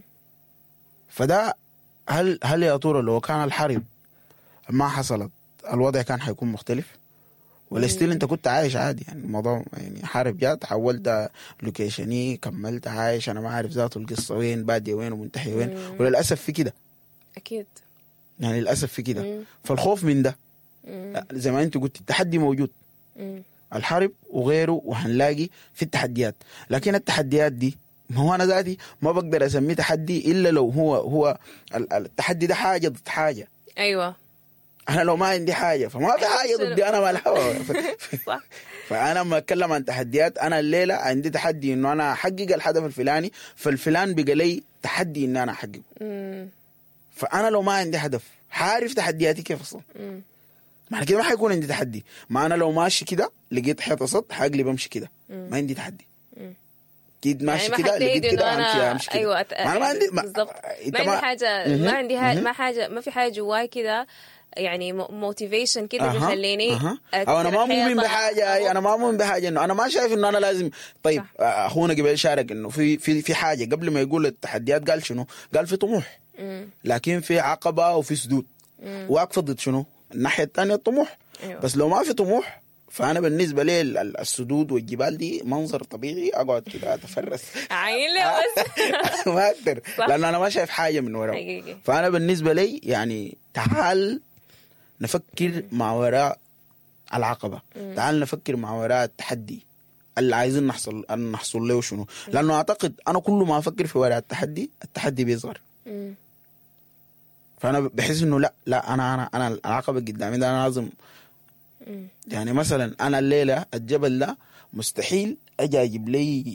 فده هل هل يا ترى لو كان الحرب ما حصلت الوضع كان حيكون مختلف ولا ستيل انت كنت عايش عادي يعني الموضوع يعني حرب جات حولت لوكيشني كملت عايش انا ما عارف ذاته القصه وين باديه وين ومنتهيه وين وللاسف في كده اكيد يعني للاسف في كده مم. فالخوف من ده مم. زي ما انت قلت التحدي موجود مم. الحرب وغيره وهنلاقي في التحديات لكن التحديات دي ما هو انا ذاتي ما بقدر اسميه تحدي الا لو هو هو ال- ال- التحدي ده حاجه ضد حاجه ايوه انا لو ما عندي حاجه فما في حاجه ضدي انا مع الهوا صح فانا لما اتكلم عن تحديات انا الليله عندي تحدي انه انا احقق الهدف الفلاني فالفلان بقى لي تحدي ان انا احققه مم. فانا لو ما عندي هدف حعرف تحدياتي كيف اصلا مم. معنى كده ما حيكون عندي تحدي ما انا لو ماشي كده لقيت حيطه صد حقلب امشي كده ما عندي تحدي مم. اكيد ماشي يعني ما كده لقيت حتجد كده انه امشي انا امشي كده ايوه أت... ما انا ما عندي ما... بالضبط انت ما عندي حاجه مهم. ما عندي ها... مهم. ما حاجه ما في حاجه جواي كده يعني موتيفيشن كده أها، بيخليني أها. أكسر او انا ما مؤمن الحيطة. بحاجه أي انا ما مؤمن بحاجه انه انا ما شايف انه انا لازم طيب صح. آه، اخونا قبل شارك انه في في في حاجه قبل ما يقول التحديات قال شنو؟ قال في طموح مم. لكن في عقبه وفي سدود واقفه ضد شنو؟ الناحيه الثانيه الطموح أيوة. بس لو ما في طموح فانا بالنسبه لي ال- ال- السدود والجبال دي منظر طبيعي اقعد كده اتفرس عين لي بس ما اقدر صح. لانه انا ما شايف حاجه من وراه حقيقي فانا بالنسبه لي يعني تعال نفكر مع وراء العقبه تعال نفكر مع وراء التحدي اللي عايزين نحصل أن نحصل له شنو لانه اعتقد انا كل ما افكر في وراء التحدي التحدي بيصغر مم. فانا بحس انه لا لا انا انا انا العقبه قدامي ده انا لازم مم. يعني مثلا انا الليله الجبل ده مستحيل اجي اجيب لي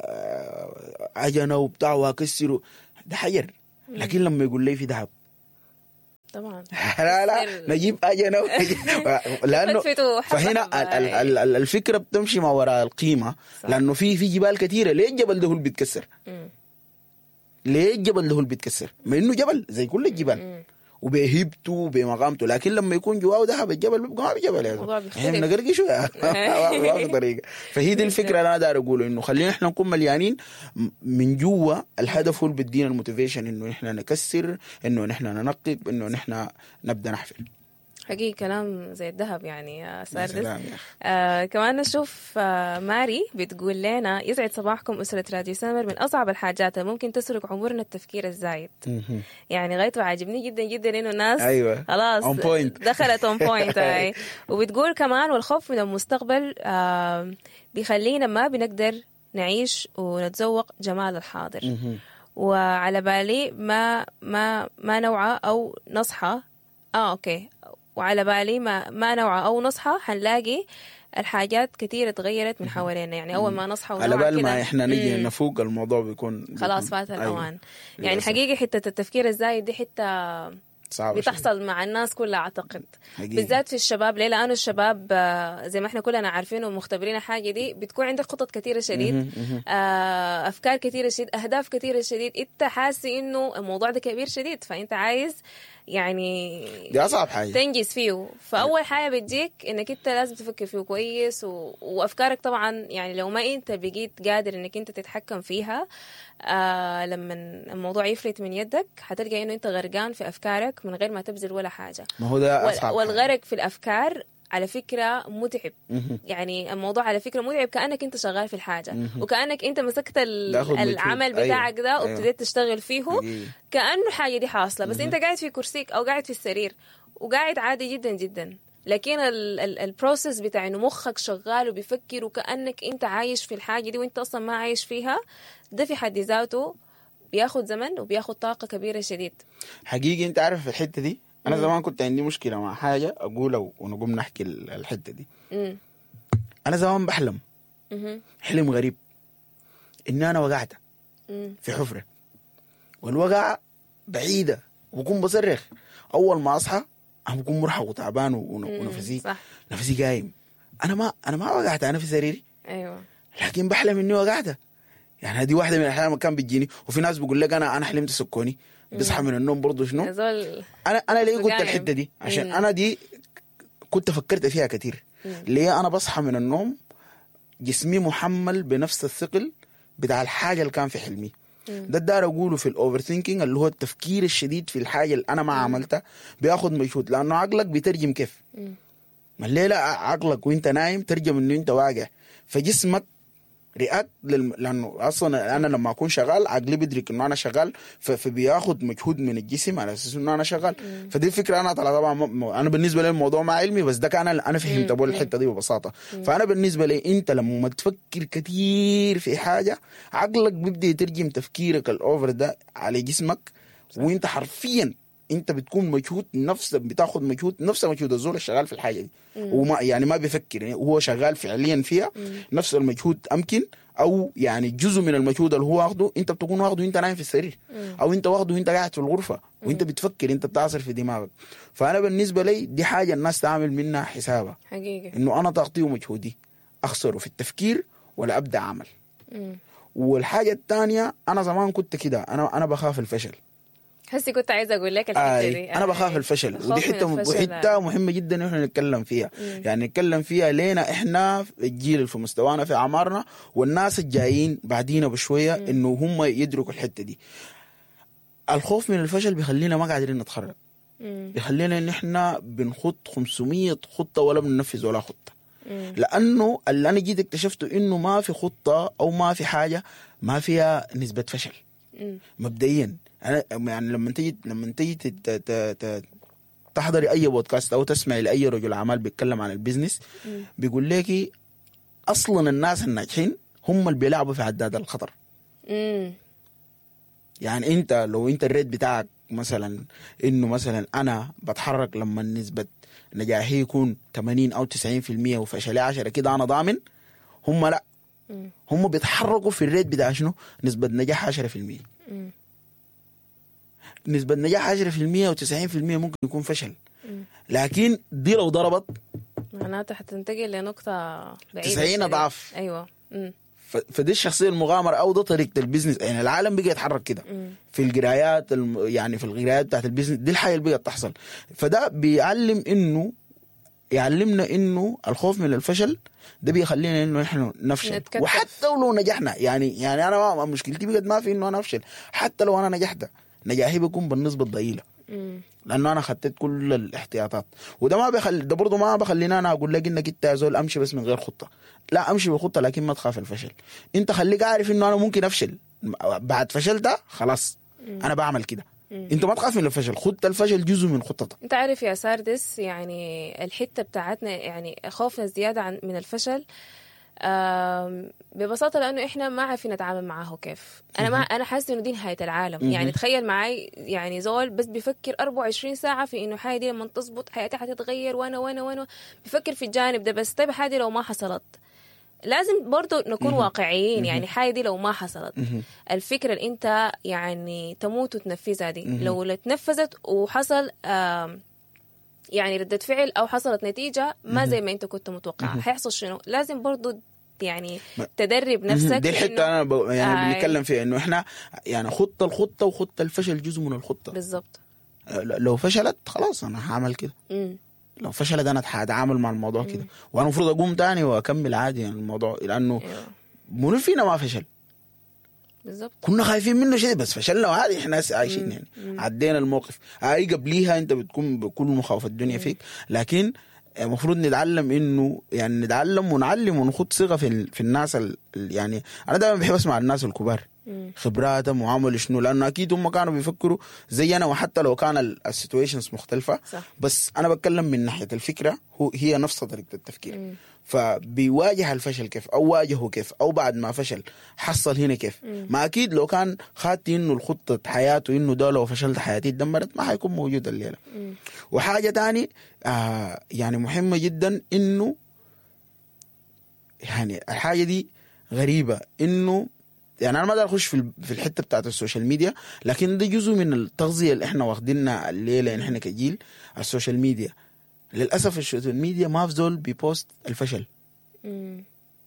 آه، عجنه وبتاع واكسره ده حجر لكن لما يقول لي في ذهب طبعا لا لا كسر. نجيب عجنه ونجيب- لانه فتفتوا حبة فهنا حبة. ال- ال- ال- الفكره بتمشي ما وراء القيمه صح. لانه في في جبال كثيره ليه الجبل ده هو اللي بيتكسر؟ مم. ليه الجبل ده هو اللي بيتكسر؟ ما انه جبل زي كل الجبال مم. وبهيبته وبمقامته لكن لما يكون جواه ذهب الجبل بيبقى ما بجبل يا الموضوع زلمه بيختلف. احنا بنقرقشه يا ما في طريقه فهي دي الفكره اللي انا داير اقوله انه خلينا احنا نكون مليانين م- من جوا الهدف هو اللي بيدينا الموتيفيشن انه نحن نكسر انه نحن ننقب انه نحن نبدا نحفل حقيقي كلام زي الذهب يعني يا يا ساردس سلام يا أخي. آه كمان نشوف آه ماري بتقول لنا يسعد صباحكم أسرة راديو سمر من أصعب الحاجات اللي ممكن تسرق عمرنا التفكير الزايد مهم. يعني غايته عاجبني جدا جدا إنه الناس أيوة. خلاص On point. دخلت اون بوينت وبتقول كمان والخوف من المستقبل آه بيخلينا ما بنقدر نعيش ونتذوق جمال الحاضر مهم. وعلى بالي ما ما ما نوعى او نصحى اه اوكي وعلى بالي ما ما نوعى او نصحى حنلاقي الحاجات كثيرة تغيرت من حوالينا يعني اول ما نصحى على ونوعى بال ما كده، احنا نجي مم. نفوق الموضوع بيكون خلاص بيكون- فات أيوة. الاوان يعني للأسف. حقيقي حتة التفكير الزايد دي حتة صعبة بتحصل مع الناس كلها اعتقد حقيقي. بالذات في الشباب ليه لانه الشباب آه، زي ما احنا كلنا عارفين ومختبرين الحاجه دي بتكون عندك خطط كثيره شديد مهم. مهم. آه، افكار كثيره شديد اهداف كثيره شديد انت حاسس انه الموضوع ده كبير شديد فانت عايز يعني دي اصعب حاجه تنجز فيه فاول حاجه بتجيك انك انت لازم تفكر فيه كويس و... وافكارك طبعا يعني لو ما انت بقيت قادر انك انت تتحكم فيها آه لما الموضوع يفلت من يدك حتلقى انه انت غرقان في افكارك من غير ما تبذل ولا حاجه ما هو ده وال- اصعب حاجة. والغرق في الافكار على فكره متعب مهم. يعني الموضوع على فكره متعب كانك انت شغال في الحاجه وكانك انت مسكت ال- تاخد مجهود. العمل أيوة. بتاعك ده أيوة. وابتديت تشتغل فيه حقيقي. كانه الحاجه دي حاصله بس انت قاعد في كرسيك او قاعد في السرير وقاعد عادي جدا جدا لكن ال- ال- البروسيس بتاع انه مخك شغال وبيفكر وكانك انت عايش في الحاجه دي وانت اصلا ما عايش فيها ده في حد ذاته بياخد زمن وبياخد طاقه كبيره شديد حقيقي انت عارف في الحته دي انا زمان كنت عندي مشكله مع حاجه اقولها ونقوم نحكي ال- الحته دي امم انا زمان بحلم مهم. حلم غريب ان انا وقعت مم. في حفره والوقعه بعيده وبكون بصرخ اول ما اصحى انا بكون مرهق وتعبان ون- ونفسي صح نفسي قايم انا ما انا ما وقعت انا في سريري ايوه لكن بحلم اني وقعت يعني هذه واحده من الاحلام اللي كان بتجيني وفي ناس بيقول لك انا انا حلمت سكوني بيصحى من النوم برضه شنو زول انا انا ليه قلت قايم. الحته دي عشان مم. انا دي كنت فكرت فيها كثير ليه انا بصحى من النوم جسمي محمل بنفس الثقل بتاع الحاجه اللي كان في حلمي ده الدار اقوله في الاوفر ثينكينج اللي هو التفكير الشديد في الحاجه اللي انا ما عملتها بياخد مجهود لانه عقلك بيترجم كيف مم. ما الليله عقلك وانت نايم ترجم انه انت واقع فجسمك رياكت للم... لانه اصلا انا لما اكون شغال عقلي بيدرك انه انا شغال ف... فبياخد مجهود من الجسم على اساس انه انا شغال فدي الفكره انا طلع طبعا م... م- انا بالنسبه لي الموضوع ما علمي بس ده كان انا فهمت ابو الحته دي ببساطه فانا بالنسبه لي انت لما تفكر كثير في حاجه عقلك بيبدا يترجم تفكيرك الاوفر ده على جسمك وانت حرفيا انت بتكون مجهود نفس بتاخد مجهود نفس مجهود الزول الشغال في الحاجه دي وما يعني ما بيفكر يعني هو شغال فعليا فيها نفس المجهود امكن او يعني جزء من المجهود اللي هو واخده انت بتكون واخده وانت نايم في السرير او انت واخده وانت قاعد في الغرفه وانت بتفكر انت بتعصر في دماغك فانا بالنسبه لي دي حاجه الناس تعمل منها حسابها حقيقي انه انا طاقتي ومجهودي اخسره في التفكير ولا ابدا عمل مم. والحاجه الثانيه انا زمان كنت كده انا انا بخاف الفشل هسي كنت عايزه اقول لك الحته دي آي. انا بخاف الفشل الخوف ودي من حته الفشل، وحته آي. مهمه جدا ان احنا نتكلم فيها يعني نتكلم فيها لينا احنا الجيل اللي في مستوانا في اعمارنا والناس الجايين بعدينا بشويه انه هم يدركوا الحته دي الخوف من الفشل بيخلينا ما قادرين نتخرج مم. بيخلينا ان احنا بنخط 500 خطه ولا بننفذ ولا خطه مم. لانه اللي انا جيت اكتشفته انه ما في خطه او ما في حاجه ما فيها نسبه فشل مم. مبدئيا انا يعني لما تيجي لما تيجي تت- ت- ت- تحضري اي بودكاست او تسمعي لاي رجل اعمال بيتكلم عن البزنس بيقول لك اصلا الناس الناجحين هم اللي بيلعبوا في عداد الخطر امم يعني انت لو انت الريت بتاعك مثلا انه مثلا انا بتحرك لما نسبه نجاحي يكون 80 او 90% وفشلي 10 كده انا ضامن هم لا هم بيتحركوا في الريت بتاع شنو نسبه نجاح 10% نسبة نجاح 10% و90% ممكن يكون فشل لكن دي لو ضربت معناتها حتنتقل لنقطة بعيدة 90 شديد. أضعاف. أيوة مم. ف- فدي الشخصيه المغامره او ده طريقه البيزنس يعني العالم بقى يتحرك كده في القرايات الم... يعني في القرايات بتاعت البيزنس دي الحاجه اللي بقت تحصل فده بيعلم انه يعلمنا انه الخوف من الفشل ده بيخلينا انه نحن نفشل نتكتف. وحتى لو نجحنا يعني يعني انا ما مشكلتي بقت ما في انه انا افشل حتى لو انا نجحت نجاحي بيكون بالنسبه الضئيله مم. لانه انا خطيت كل الاحتياطات وده ما بيخلي ده برضه ما بخليني انا اقول لك انك انت يا زول امشي بس من غير خطه لا امشي بخطه لكن ما تخاف الفشل انت خليك عارف انه انا ممكن افشل بعد فشلت خلاص انا بعمل كده انت ما تخاف من الفشل خط الفشل جزء من خطتك انت عارف يا ساردس يعني الحته بتاعتنا يعني خوفنا زياده عن من الفشل آم، ببساطه لانه احنا ما عارفين نتعامل معاه كيف انا ما انا حاسه انه دي نهايه العالم يعني تخيل معي يعني زول بس بيفكر 24 ساعه في انه حاجه دي لما تظبط حياتي حتتغير وانا وانا وانا بيفكر في الجانب ده بس طيب حاجه لو ما حصلت لازم برضو نكون واقعيين يعني حاجه دي لو ما حصلت الفكره اللي انت يعني تموت وتنفذها دي لو اتنفذت وحصل آم، يعني ردة فعل او حصلت نتيجه ما زي ما انت كنت متوقع حيحصل شنو لازم برضو يعني تدرب نفسك دي الحته إنه- انا ب... يعني آي. بنتكلم فيها انه احنا يعني خطه الخطه وخطه الفشل جزء من الخطه بالضبط لو فشلت خلاص انا هعمل كده مم. لو فشلت انا هتعامل مع الموضوع كده وانا المفروض اقوم تاني واكمل عادي يعني الموضوع لانه ايوه منو فينا ما فشل بالضبط كنا خايفين منه شيء بس فشلنا وعادي احنا هسه عايشين يعني عدينا الموقف اي قبليها انت بتكون بكل مخاوف الدنيا فيك لكن المفروض نتعلم انه يعني نتعلم ونعلم ونخط ثقه في ال- في الناس ال ال- يعني انا دائما بحب اسمع الناس الكبار خبراتهم وعملوا شنو لانه اكيد هم كانوا بيفكروا زينا وحتى لو كان السيتويشنز مختلفه صح. بس انا بتكلم من ناحيه الفكره هو هي نفس طريقه التفكير فبيواجه الفشل كيف او واجهه كيف او بعد ما فشل حصل هنا كيف ما اكيد لو كان خدت انه الخطه حياته انه ده لو فشلت حياتي اتدمرت ما حيكون موجود الليله وحاجه تاني آه يعني مهمه جدا انه يعني الحاجه دي غريبه انه يعني انا ما اقدر اخش في ال- في الحته بتاعت السوشيال ميديا لكن ده جزء من التغذيه اللي احنا واخدينها الليله يعني احنا كجيل السوشيال ميديا للاسف السوشيال ميديا ما في زول بيبوست الفشل مم.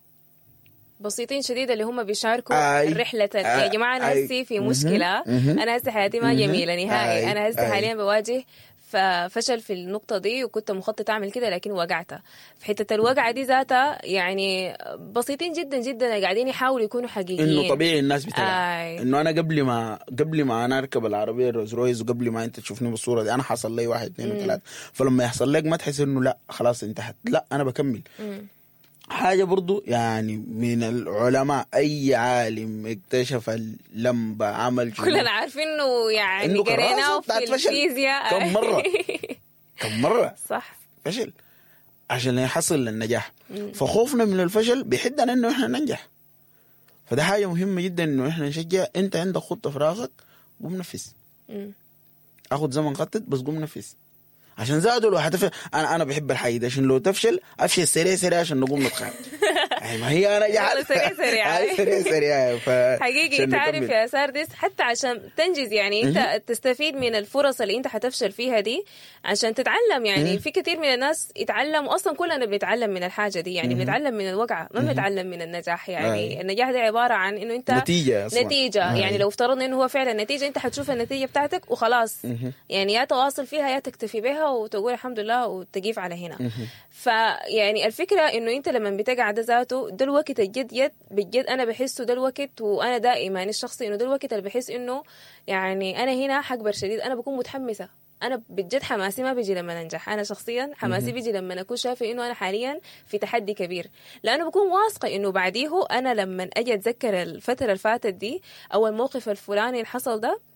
بسيطين شديد اللي هم بيشاركوا آي. الرحلة آي. يا جماعة أنا آي. هسي في مهم. مشكلة مهم. أنا هسي حياتي ما جميلة نهائي آي. أنا هسي آي. حاليا بواجه ففشل في النقطة دي وكنت مخطط أعمل كده لكن وقعت في حتة الوقعة دي ذاتها يعني بسيطين جدا جدا قاعدين يحاولوا يكونوا حقيقيين انه طبيعي الناس بتلعب آي. انه انا قبل ما قبل ما انا اركب العربيه الروز رويز وقبل ما انت تشوفني بالصوره دي انا حصل لي واحد اثنين وثلاثه فلما يحصل لك ما تحس انه لا خلاص انتهت لا انا بكمل حاجه برضو يعني من العلماء اي عالم اكتشف اللمبه عمل شنو كلنا عارفين إنه يعني إنه قريناه كراسة في بتاعت فشل. الفيزياء كم مرة؟ كم مره صح فشل عشان يحصل للنجاح فخوفنا من الفشل بيحدنا انه احنا ننجح فده حاجه مهمه جدا انه احنا نشجع انت عندك خطه في راسك قوم نفذ مم. اخذ زمن خطط بس قوم نفذ عشان زادوا لو حتفشل انا انا بحب الحاجه دي عشان لو تفشل افشل سريع سريع عشان نقوم نتخانق أي ما هي انا يلا سريع سريع. أي سريع سريع ف حقيقي عشان انت عارف نكمل. يا ساردس حتى عشان تنجز يعني انت تستفيد من الفرص اللي انت حتفشل فيها دي عشان تتعلم يعني في كثير من الناس يتعلموا اصلا كلنا بنتعلم من الحاجه دي يعني بنتعلم من الوقعه ما بنتعلم من النجاح يعني أي. النجاح ده عباره عن انه انت نتيجة أصلاً. نتيجه أي. يعني لو افترضنا انه هو فعلا نتيجه انت حتشوف النتيجه بتاعتك وخلاص يعني يا تواصل فيها يا تكتفي بها وتقول الحمد لله وتقيف على هنا فيعني الفكره انه انت لما بتقعد ذاته ده الوقت الجد جد بجد انا بحسه ده الوقت وانا ده ايماني الشخصي انه ده الوقت اللي بحس انه يعني انا هنا حكبر شديد انا بكون متحمسه انا بجد حماسي ما بيجي لما انجح انا شخصيا حماسي بيجي لما اكون شايفه انه انا حاليا في تحدي كبير لانه بكون واثقه انه بعديه انا لما اجي اتذكر الفتره اللي فاتت دي او الموقف الفلاني اللي حصل ده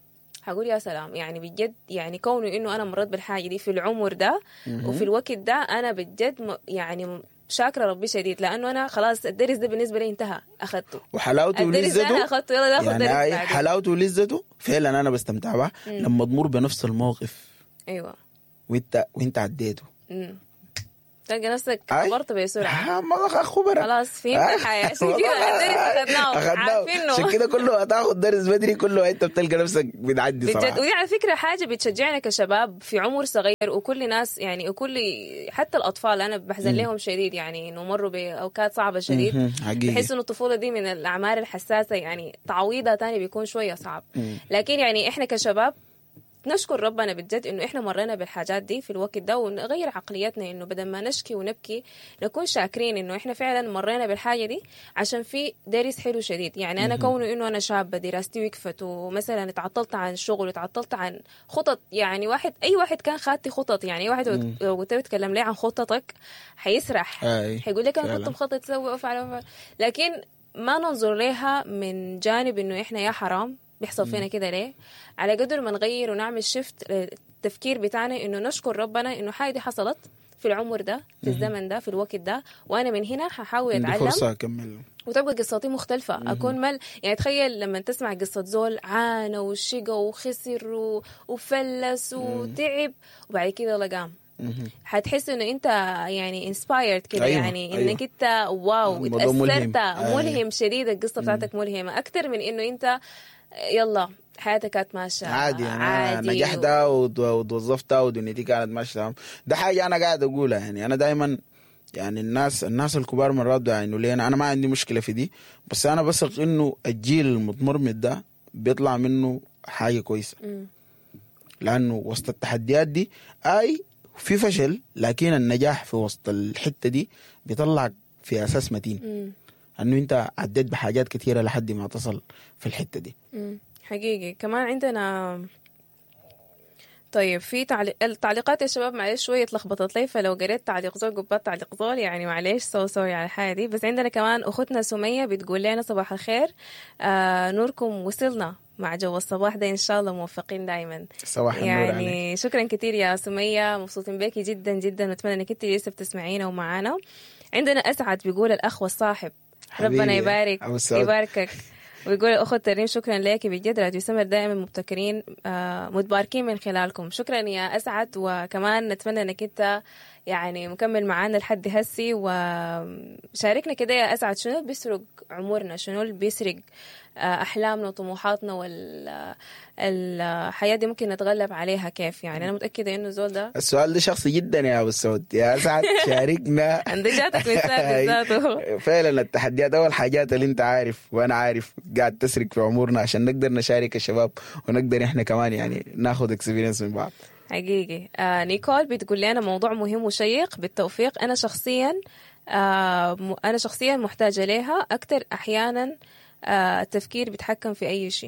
حقول يا سلام يعني بجد يعني كونه انه انا مريت بالحاجه دي في العمر ده وفي الوقت ده انا بجد م- يعني م- شاكره ربي شديد لانه انا خلاص الدرس ده بالنسبه لي انتهى اخذته وحلاوته الدرس ده انا ولذته اخذته يلا ناخذ يعني درس هاي بعدين. حلاوته ولذته فعلا انا بستمتع بها لما تمر بنفس الموقف ايوه وانت وانت عديته امم تلقى نفسك أي. كبرت بسرعه آه، ما خبرك خلاص فهمت الحياه عشان كده الدرس اخذناه عارفينه عشان كده كله هتاخد درس بدري كله انت بتلقى نفسك بتعدي بجد صراحه ودي على فكره حاجه بتشجعنا كشباب في عمر صغير وكل ناس يعني وكل حتى الاطفال انا بحزن لهم شديد يعني انه مروا باوقات صعبه شديد مهم. حقيقي. بحس انه الطفوله دي من الاعمار الحساسه يعني تعويضها تاني بيكون شويه صعب لكن يعني احنا كشباب نشكر ربنا بجد انه احنا مرينا بالحاجات دي في الوقت ده ونغير عقليتنا انه بدل ما نشكي ونبكي نكون شاكرين انه احنا فعلا مرينا بالحاجه دي عشان في دارس حلو شديد يعني انا كونه انه انا شابه دراستي وقفت ومثلا اتعطلت عن الشغل وتعطلت عن خطط يعني واحد اي واحد كان خاتي خطط يعني اي واحد لو قلت له اتكلم لي عن خططك حيسرح أي، حيقول لك انا فعلا. كنت مخطط اسوي وافعل وافعل لكن ما ننظر لها من جانب انه احنا يا حرام بيحصل فينا كده ليه على قدر ما نغير ونعمل شيفت التفكير بتاعنا انه نشكر ربنا انه حاجه دي حصلت في العمر ده في الزمن ده في الوقت ده وانا من هنا هحاول عندي اتعلم فرصه اكمل وتبقى قصتي مختلفة أكون مل يعني تخيل لما تسمع قصة زول عانى وشقى وخسر و... وفلس وتعب وبعد كده لقام حتحس انه انت يعني انسبايرد كده أيوة، يعني أيوة. انك انت واو الموضوع ملهم. اتاثرت أيوة. ملهم شديد القصه بتاعتك ملهمه اكثر من انه انت يلا حياتك كانت ماشيه عادي يعني عادي أنا نجحت وت- وتوظفت ودنيتي كانت ماشيه تمام ده حاجه انا قاعد اقولها يعني انا دائما يعني الناس الناس الكبار مرات بيعينوا لي انا انا ما عندي مشكله في دي بس انا بثق انه الجيل المتمرمط ده بيطلع منه حاجه كويسه مم. لانه وسط التحديات دي اي في فشل لكن النجاح في وسط الحته دي بيطلعك في اساس متين مم. انه انت عديت بحاجات كثيره لحد ما تصل في الحته دي مم. حقيقي كمان عندنا طيب في تعليق التعليقات يا شباب معلش شوية اتلخبطت لي فلو قريت تعليق زول قبات تعليق زول يعني معلش سو سوري على الحاجة دي بس عندنا كمان أختنا سمية بتقول لنا صباح الخير آه نوركم وصلنا مع جو الصباح ده إن شاء الله موفقين دايما صباح النور عليك. يعني شكرا كثير يا سمية مبسوطين بيكي جدا جدا نتمنى انك انت لسه بتسمعينا ومعانا عندنا اسعد بيقول الاخ والصاحب ربنا حبيبي، يبارك أبو سعود. يباركك ويقول اخو تريم شكرا لك بجد راديو سمر دائما مبتكرين آه متباركين من خلالكم شكرا يا اسعد وكمان نتمنى انك انت يعني مكمل معانا لحد هسي وشاركنا كده يا اسعد شنو اللي بيسرق عمرنا شنو اللي بيسرق آه، احلامنا وطموحاتنا والحياه دي ممكن نتغلب عليها كيف يعني انا متاكده انه زول ده السؤال ده شخصي جدا يا ابو السعود يا سعد شاركنا عند جاتك من سعد ذاته فعلا التحديات اول حاجات اللي انت عارف وانا عارف قاعد تسرق في عمرنا عشان نقدر نشارك الشباب ونقدر احنا كمان يعني ناخذ اكسبيرينس من بعض حقيقي آه نيكول بتقول لنا موضوع مهم وشيق بالتوفيق انا شخصيا آه م- انا شخصيا محتاجه لها اكثر احيانا آه التفكير بيتحكم في اي شيء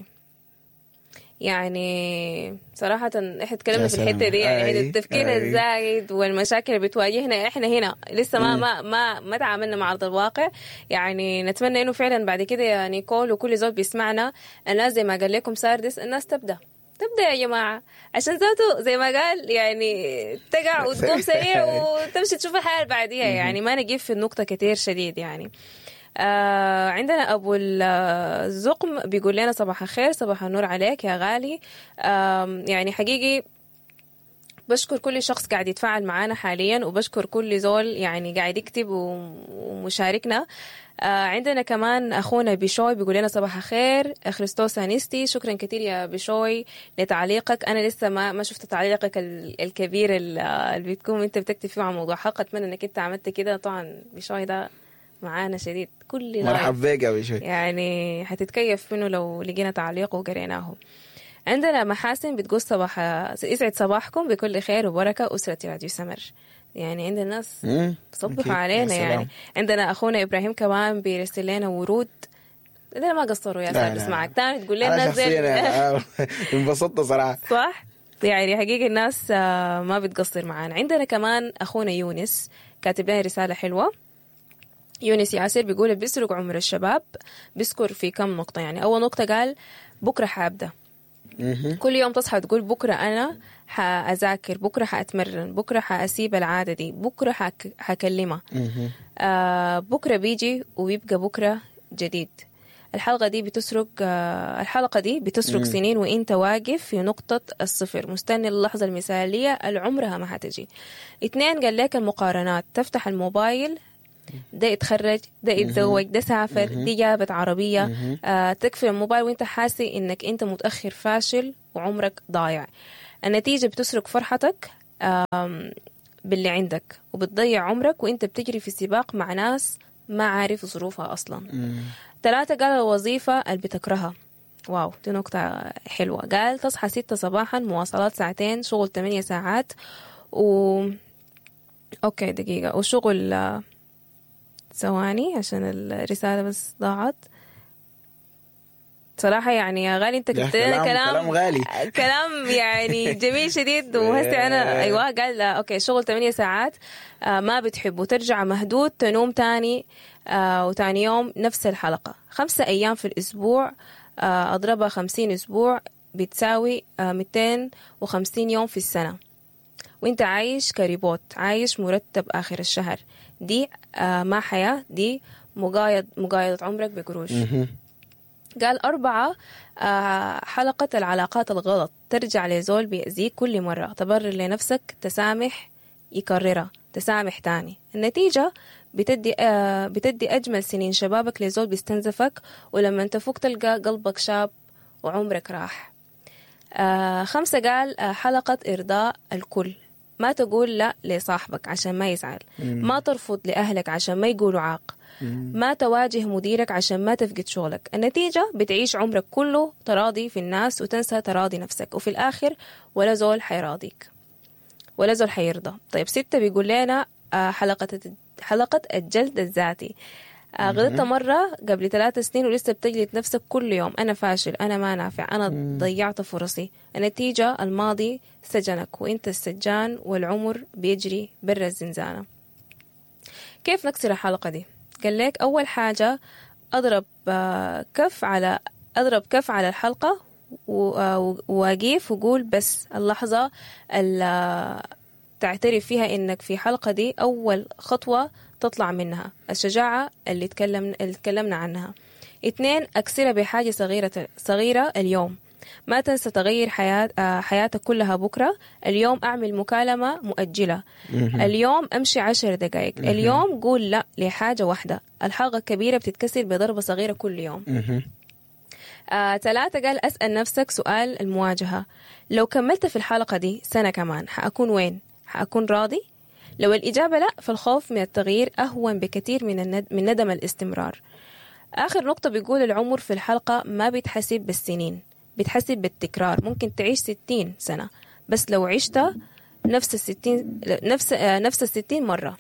يعني صراحة احنا تكلمنا يا في سلام. الحتة دي يعني أي، التفكير أي. الزايد والمشاكل اللي بتواجهنا احنا هنا لسه ما ما ما ما تعاملنا مع ارض الواقع يعني نتمنى انه فعلا بعد كده يا نيكول وكل زول بيسمعنا الناس زي ما قال لكم ساردس الناس تبدا تبدا يا جماعه عشان ذاته زي ما قال يعني تقع وتقوم سريع وتمشي تشوف الحياه اللي بعديها يعني ما نجيب في النقطه كتير شديد يعني آه عندنا ابو الزقم بيقول لنا صباح الخير صباح النور عليك يا غالي آه يعني حقيقي بشكر كل شخص قاعد يتفاعل معنا حاليا وبشكر كل زول يعني قاعد يكتب و- ومشاركنا آه عندنا كمان اخونا بشوي بيقول لنا صباح الخير خريستوس انيستي شكرا كثير يا بشوي لتعليقك انا لسه ما ما شفت تعليقك ال- الكبير ال- اللي بتكون انت بتكتب فيه عن موضوع حق اتمنى انك انت عملت كده طبعا بشوي ده معانا شديد كل لايف. مرحبا بك يا بشوي يعني حتتكيف منه لو لقينا تعليق وقريناه عندنا محاسن بتقول صباح يسعد صباحكم بكل خير وبركة أسرة راديو سمر يعني عندنا ناس مم، أكيد. بصبحوا يا علينا سلام. يعني عندنا أخونا إبراهيم كمان بيرسل لنا ورود ده ما قصروا يا لا، سعد لا. اسمعك تاني تقول انا لنا شخصيا نزل آه، انبسطت صراحه صح يعني حقيقة الناس آه، ما بتقصر معانا عندنا كمان أخونا يونس كاتب لنا رسالة حلوة يونس ياسر بيقول بيسرق عمر الشباب بيذكر في كم نقطة يعني أول نقطة قال بكرة حابدأ كل يوم تصحى تقول بكرة أنا حأذاكر بكرة حأتمرن بكرة حأسيب العادة دي بكرة حك... حكلمها آه بكرة بيجي وبيبقى بكرة جديد الحلقة دي بتسرق آه الحلقة دي بتسرق سنين وانت واقف في نقطة الصفر مستني اللحظة المثالية اللي عمرها ما حتجي اتنين قال لك المقارنات تفتح الموبايل ده يتخرج ده يتزوج ده سافر دي جابت عربية آه تقفل الموبايل وانت حاسي انك انت متأخر فاشل وعمرك ضايع النتيجة بتسرق فرحتك آم، باللي عندك وبتضيع عمرك وانت بتجري في سباق مع ناس ما عارف ظروفها اصلا ثلاثة قال الوظيفة اللي بتكرهها واو دي نقطة حلوة قال تصحى ستة صباحا مواصلات ساعتين شغل ثمانية ساعات و اوكي دقيقة وشغل آه، ثواني عشان الرسالة بس ضاعت صراحة يعني يا غالي انت يا كتبت لنا كلام- كلام كلام غالي. كلام يعني جميل شديد وهسه انا ايوه قال لا، اوكي شغل 8 ساعات آه ما بتحب وترجع مهدود تنوم تاني آه وتاني يوم نفس الحلقة خمسة ايام في الاسبوع آه اضربها 50 اسبوع بتساوي آه 250 يوم في السنة وانت عايش كريبوت عايش مرتب اخر الشهر دي آه ما حياة دي مقايض مقايضة عمرك بقروش قال أربعة آه حلقة العلاقات الغلط ترجع لزول بيأذيك كل مرة تبرر لنفسك تسامح يكررها تسامح تاني النتيجة بتدي آه بتدي أجمل سنين شبابك لزول بيستنزفك ولما تفوق تلقى قلبك شاب وعمرك راح آه خمسة قال آه حلقة إرضاء الكل ما تقول لا لصاحبك عشان ما يزعل ما ترفض لأهلك عشان ما يقولوا عاق ما تواجه مديرك عشان ما تفقد شغلك النتيجة بتعيش عمرك كله تراضي في الناس وتنسى تراضي نفسك وفي الآخر ولا زول حيراضيك ولا زول حيرضى طيب ستة بيقول لنا آه، حلقة حلقة الجلد الذاتي آه، غلطت مرة قبل ثلاث سنين ولسه بتجلد نفسك كل يوم أنا فاشل أنا ما نافع أنا ضيعت فرصي النتيجة الماضي سجنك وإنت السجان والعمر بيجري برا الزنزانة كيف نكسر الحلقة دي؟ قال لك أول حاجة أضرب آه، كف على أضرب كف على الحلقة و- آه، وأقيف وقول بس اللحظة اللي تعترف فيها إنك في حلقة دي أول خطوة تطلع منها الشجاعة اللي تكلم اللي تكلمنا عنها اثنين أكسرها بحاجة صغيرة صغيرة اليوم ما تنسى تغير حياة آه، حياتك كلها بكرة اليوم أعمل مكالمة مؤجلة اليوم أمشي عشر دقائق اليوم قول لا لحاجة واحدة الحلقة الكبيرة بتتكسر بضربة صغيرة كل يوم آه، ثلاثة قال أسأل نفسك سؤال المواجهة لو كملت في الحلقة دي سنة كمان حأكون وين؟ حأكون راضي؟ لو الإجابة لا فالخوف من التغيير أهون بكثير من, الند... من ندم الاستمرار آخر نقطة بيقول العمر في الحلقة ما بيتحسب بالسنين بيتحسب بالتكرار ممكن تعيش ستين سنة بس لو عشت نفس الستين نفس آه، نفس الستين مرة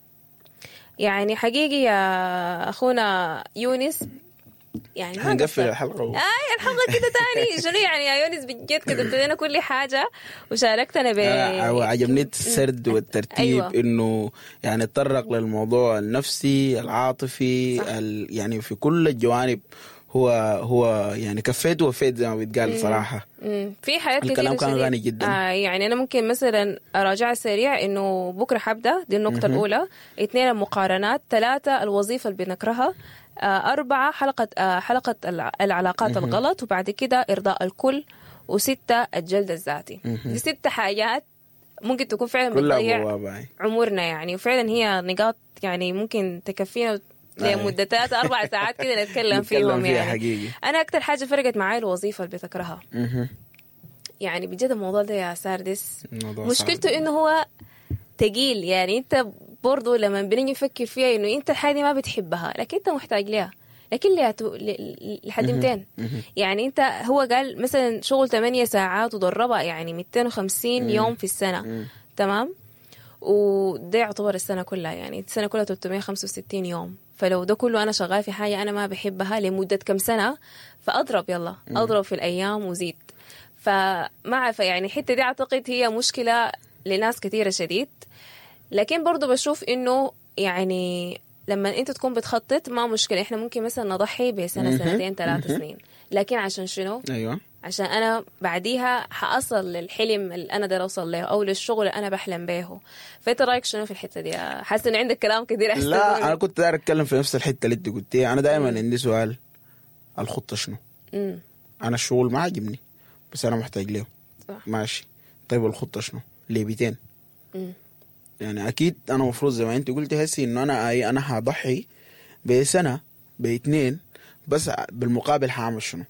يعني حقيقي يا أخونا يونس يعني ما هنقفل قصر. الحلقة و- آه الحلقة كده تاني شنو يعني يا يونس بجد كتبت لنا كل حاجة وشاركتنا ب آه، عجبني السرد والترتيب أيوة. أيوة. انه يعني تطرق للموضوع النفسي العاطفي صح. ال يعني في كل الجوانب هو هو يعني كفيت ووفيت زي ما بيتقال صراحه مم. في حاجات كتير الكلام كان شديد. غني جدا. آه يعني انا ممكن مثلا اراجع سريع انه بكره حبدا دي النقطه الاولى اثنين المقارنات ثلاثه الوظيفه اللي بنكرهها آه أربعة حلقة آه حلقة الع- العلاقات الغلط وبعد كده إرضاء الكل وستة الجلد الذاتي دي ست حاجات ممكن تكون فعلا كلها بتضيع بوابة هاي. عمرنا يعني وفعلا هي نقاط يعني ممكن تكفينا أي. لمدة ثلاثة أربع ساعات كده نتكلم نتكلم فيهم فيها يعني حقيقي. أنا أكتر حاجة فرقت معاي الوظيفة اللي بتكرهها مهم. يعني بجد الموضوع ده يا ساردس الموضوع مشكلته صعب. انه هو تقيل يعني انت برضو لما بنيجي نفكر فيها انه انت الحاجه دي ما بتحبها لكن انت محتاج لها لكن لها تو... ل- ل- لحد 200 يعني انت هو قال مثلا شغل 8 ساعات وضربها يعني 250 يوم في السنه تمام وده يعتبر السنه كلها يعني السنه كلها 365 يوم فلو ده كله انا شغال في حاجه انا ما بحبها لمده كم سنه فاضرب يلا اضرب في الايام وزيد فمع فيعني الحته دي اعتقد هي مشكله لناس كثيره شديد لكن برضو بشوف انه يعني لما انت تكون بتخطط ما مشكله احنا ممكن مثلا نضحي بسنه مهم. سنتين ثلاث سنين لكن عشان شنو ايوه عشان انا بعديها حاصل للحلم اللي انا داير اوصل له او للشغل اللي انا بحلم به فانت رايك شنو في الحته دي حاسه انه عندك كلام كثير احسن لا منه. انا كنت داير اتكلم في نفس الحته اللي انت قلتيها انا دائما عندي سؤال الخطه شنو؟ مم. انا الشغل ما عاجبني بس انا محتاج له صح. ماشي طيب الخطه شنو؟ ليبتين مم. يعني اكيد انا المفروض زي ما انت قلتي هسي انه انا اي انا هضحي بسنه باثنين بس بالمقابل هعمل شنو؟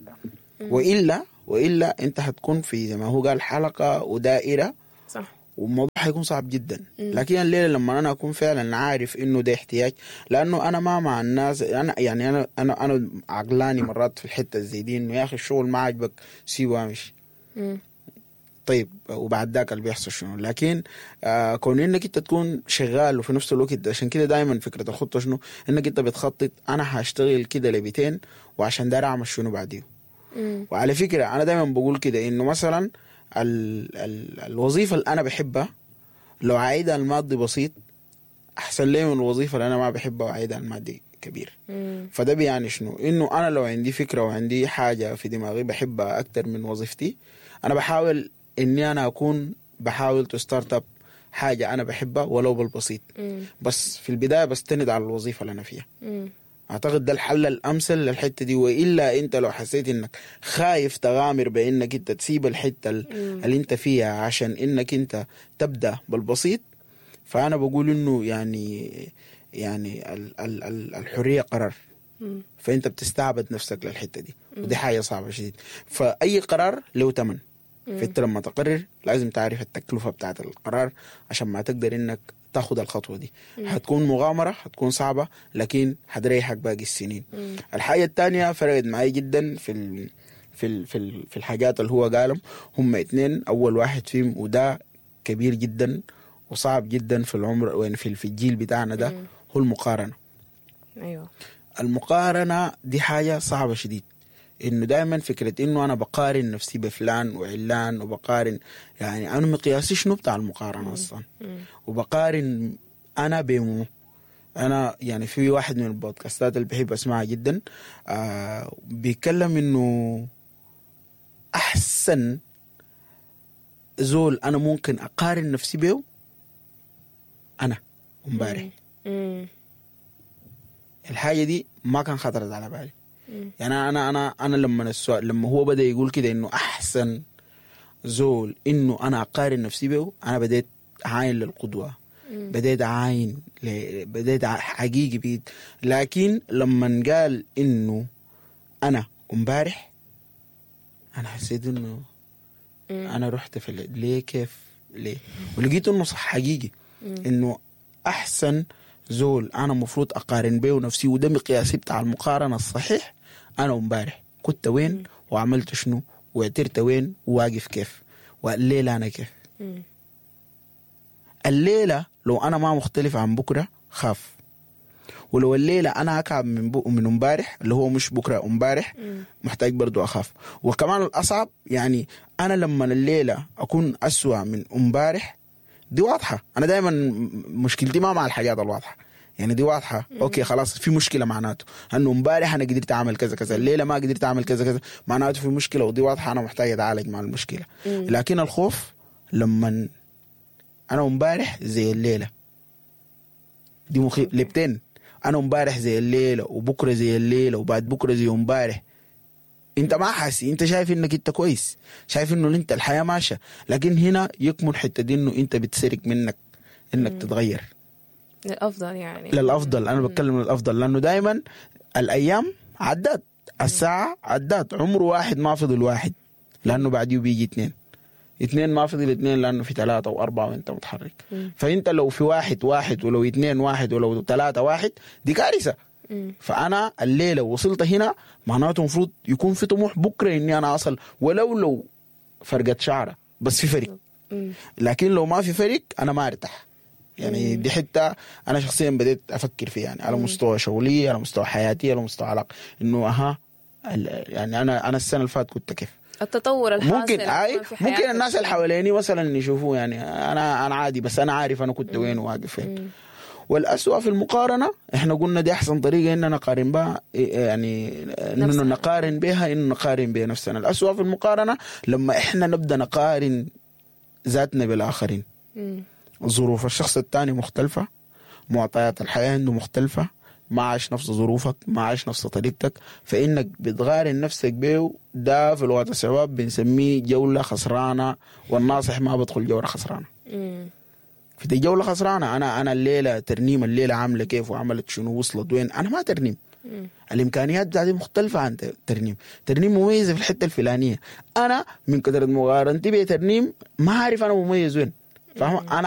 والا والا انت هتكون في زي ما هو قال حلقه ودائره صح والموضوع حيكون صعب جدا لكن الليله لما انا اكون فعلا عارف انه ده احتياج لانه انا ما مع الناس انا يعني انا انا انا عقلاني مرات في الحته زي دي انه يا اخي الشغل ما عجبك سيبه وامشي مم. طيب وبعد ذاك اللي بيحصل شنو لكن آه كون انك انت تكون شغال وفي نفس الوقت عشان كده دائما فكره الخطه شنو انك انت بتخطط انا هشتغل كده لبيتين وعشان داير اعمل شنو بعديه مم. وعلى فكره انا دايما بقول كده انه مثلا ال ال الوظيفه اللي انا بحبها لو عايدها المادي بسيط احسن لي من الوظيفه اللي انا ما بحبها وعايدها المادي كبير مم. فده بيعني شنو انه انا لو عندي فكره وعندي حاجه في دماغي بحبها اكتر من وظيفتي انا بحاول اني انا اكون بحاول تو ستارت اب حاجه انا بحبها ولو بالبسيط مم. بس في البدايه بستند على الوظيفه اللي انا فيها مم. اعتقد ده الحل الامثل للحته دي والا انت لو حسيت انك خايف تغامر بانك انت تسيب الحته ال- اللي انت فيها عشان انك انت تبدا بالبسيط فانا بقول انه يعني يعني ال ال ال الحريه قرار مم. فانت بتستعبد نفسك للحته دي ودي حاجه صعبه شديد فاي قرار له ثمن فانت لما تقرر لازم تعرف التكلفه بتاعت القرار عشان ما تقدر انك تاخد الخطوه دي هتكون مغامره هتكون صعبه لكن هتريحك باقي السنين الحاجه الثانيه فرقت معي جدا في ال في ال في, ال في الحاجات اللي هو قالهم هم اتنين اول واحد فيهم وده كبير جدا وصعب جدا في العمر وين في في الجيل بتاعنا ده هو المقارنه ايوه المقارنة دي حاجة صعبة شديد انه دائما فكرة انه انا بقارن نفسي بفلان وعلان وبقارن يعني انا مقياسي شنو بتاع المقارنة اصلا وبقارن انا بمو انا يعني في واحد من البودكاستات اللي بحب اسمعها جدا آه بيتكلم انه احسن زول انا ممكن اقارن نفسي به انا امبارح مم. الحاجه دي ما كان خطرت على بالي يعني انا انا انا لما السؤال لما هو بدا يقول كده انه احسن زول انه انا اقارن نفسي به انا بديت اعاين للقدوه بديت اعاين ل- بديت ع- حقيقي بيد لكن لما قال انه انا امبارح انا حسيت انه انا رحت في ال- ليه كيف ليه ولقيت انه صح حقيقي انه احسن زول انا المفروض اقارن به نفسي وده مقياسي بتاع المقارنه الصحيح انا امبارح كنت وين وعملت شنو واعترت وين وواقف كيف والليله انا كيف مم. الليله لو انا ما مختلف عن بكره خاف ولو الليله انا اكعب من بو من امبارح اللي هو مش بكره امبارح محتاج برضو اخاف وكمان الاصعب يعني انا لما الليله اكون اسوا من امبارح دي واضحه انا دايما مشكلتي ما مع الحاجات الواضحه يعني دي واضحه اوكي خلاص في مشكله معناته انه امبارح انا قدرت اعمل كذا كذا الليله ما قدرت اعمل كذا كذا معناته في مشكله ودي واضحه انا محتاج اتعالج مع المشكله لكن الخوف لما انا امبارح زي الليله دي مخيف لبتين انا امبارح زي الليله وبكره زي الليله وبعد بكره زي امبارح انت ما حاسي انت شايف انك انت كويس شايف انه انت الحياه ماشيه لكن هنا يكمن حته دي انه انت بتسرق منك انك تتغير للافضل يعني للافضل انا بتكلم للافضل لانه دائما الايام عدت الساعه عدت عمر واحد ما فضل واحد لانه بعديه بيجي اثنين اثنين ما فضل اثنين لانه في ثلاثه واربعه وانت متحرك فانت لو في واحد واحد ولو اثنين واحد ولو ثلاثه واحد دي كارثه مم. فانا الليله وصلت هنا معناته المفروض يكون في طموح بكره اني انا اصل ولو لو فرقت شعره بس في فرق مم. لكن لو ما في فرق انا ما ارتاح يعني دي حته انا شخصيا بديت افكر فيها يعني على مستوى شغلي على مستوى حياتي على مستوى علاقه انه اها ال- يعني انا انا السنه اللي فاتت كنت كيف التطور الحاصل ممكن اي في ممكن حياتك. الناس اللي حواليني مثلا يشوفوا يعني انا انا عادي بس انا عارف انا كنت وين وواقف فين والأسوأ في المقارنة احنا قلنا دي أحسن طريقة إننا نقارن بها يعني إنه نفسنا. نقارن بها إنه نقارن بنفسنا الأسوأ في المقارنة لما احنا نبدأ نقارن ذاتنا بالآخرين مم. ظروف الشخص الثاني مختلفة معطيات الحياة عنده مختلفة ما عاش نفس ظروفك ما عاش نفس طريقتك فإنك بتقارن نفسك به ده في لغة الشباب بنسميه جولة خسرانة والناصح ما بدخل جولة خسرانة مم. في دي جولة خسرانة أنا أنا الليلة ترنيم الليلة عاملة كيف وعملت شنو وصلت وين أنا ما ترنيم مم. الامكانيات بتاعتي مختلفه عن ترنيم ترنيم مميزه في الحته الفلانيه انا من كثره مقارنتي بترنيم ما عارف انا مميز وين فاهم انا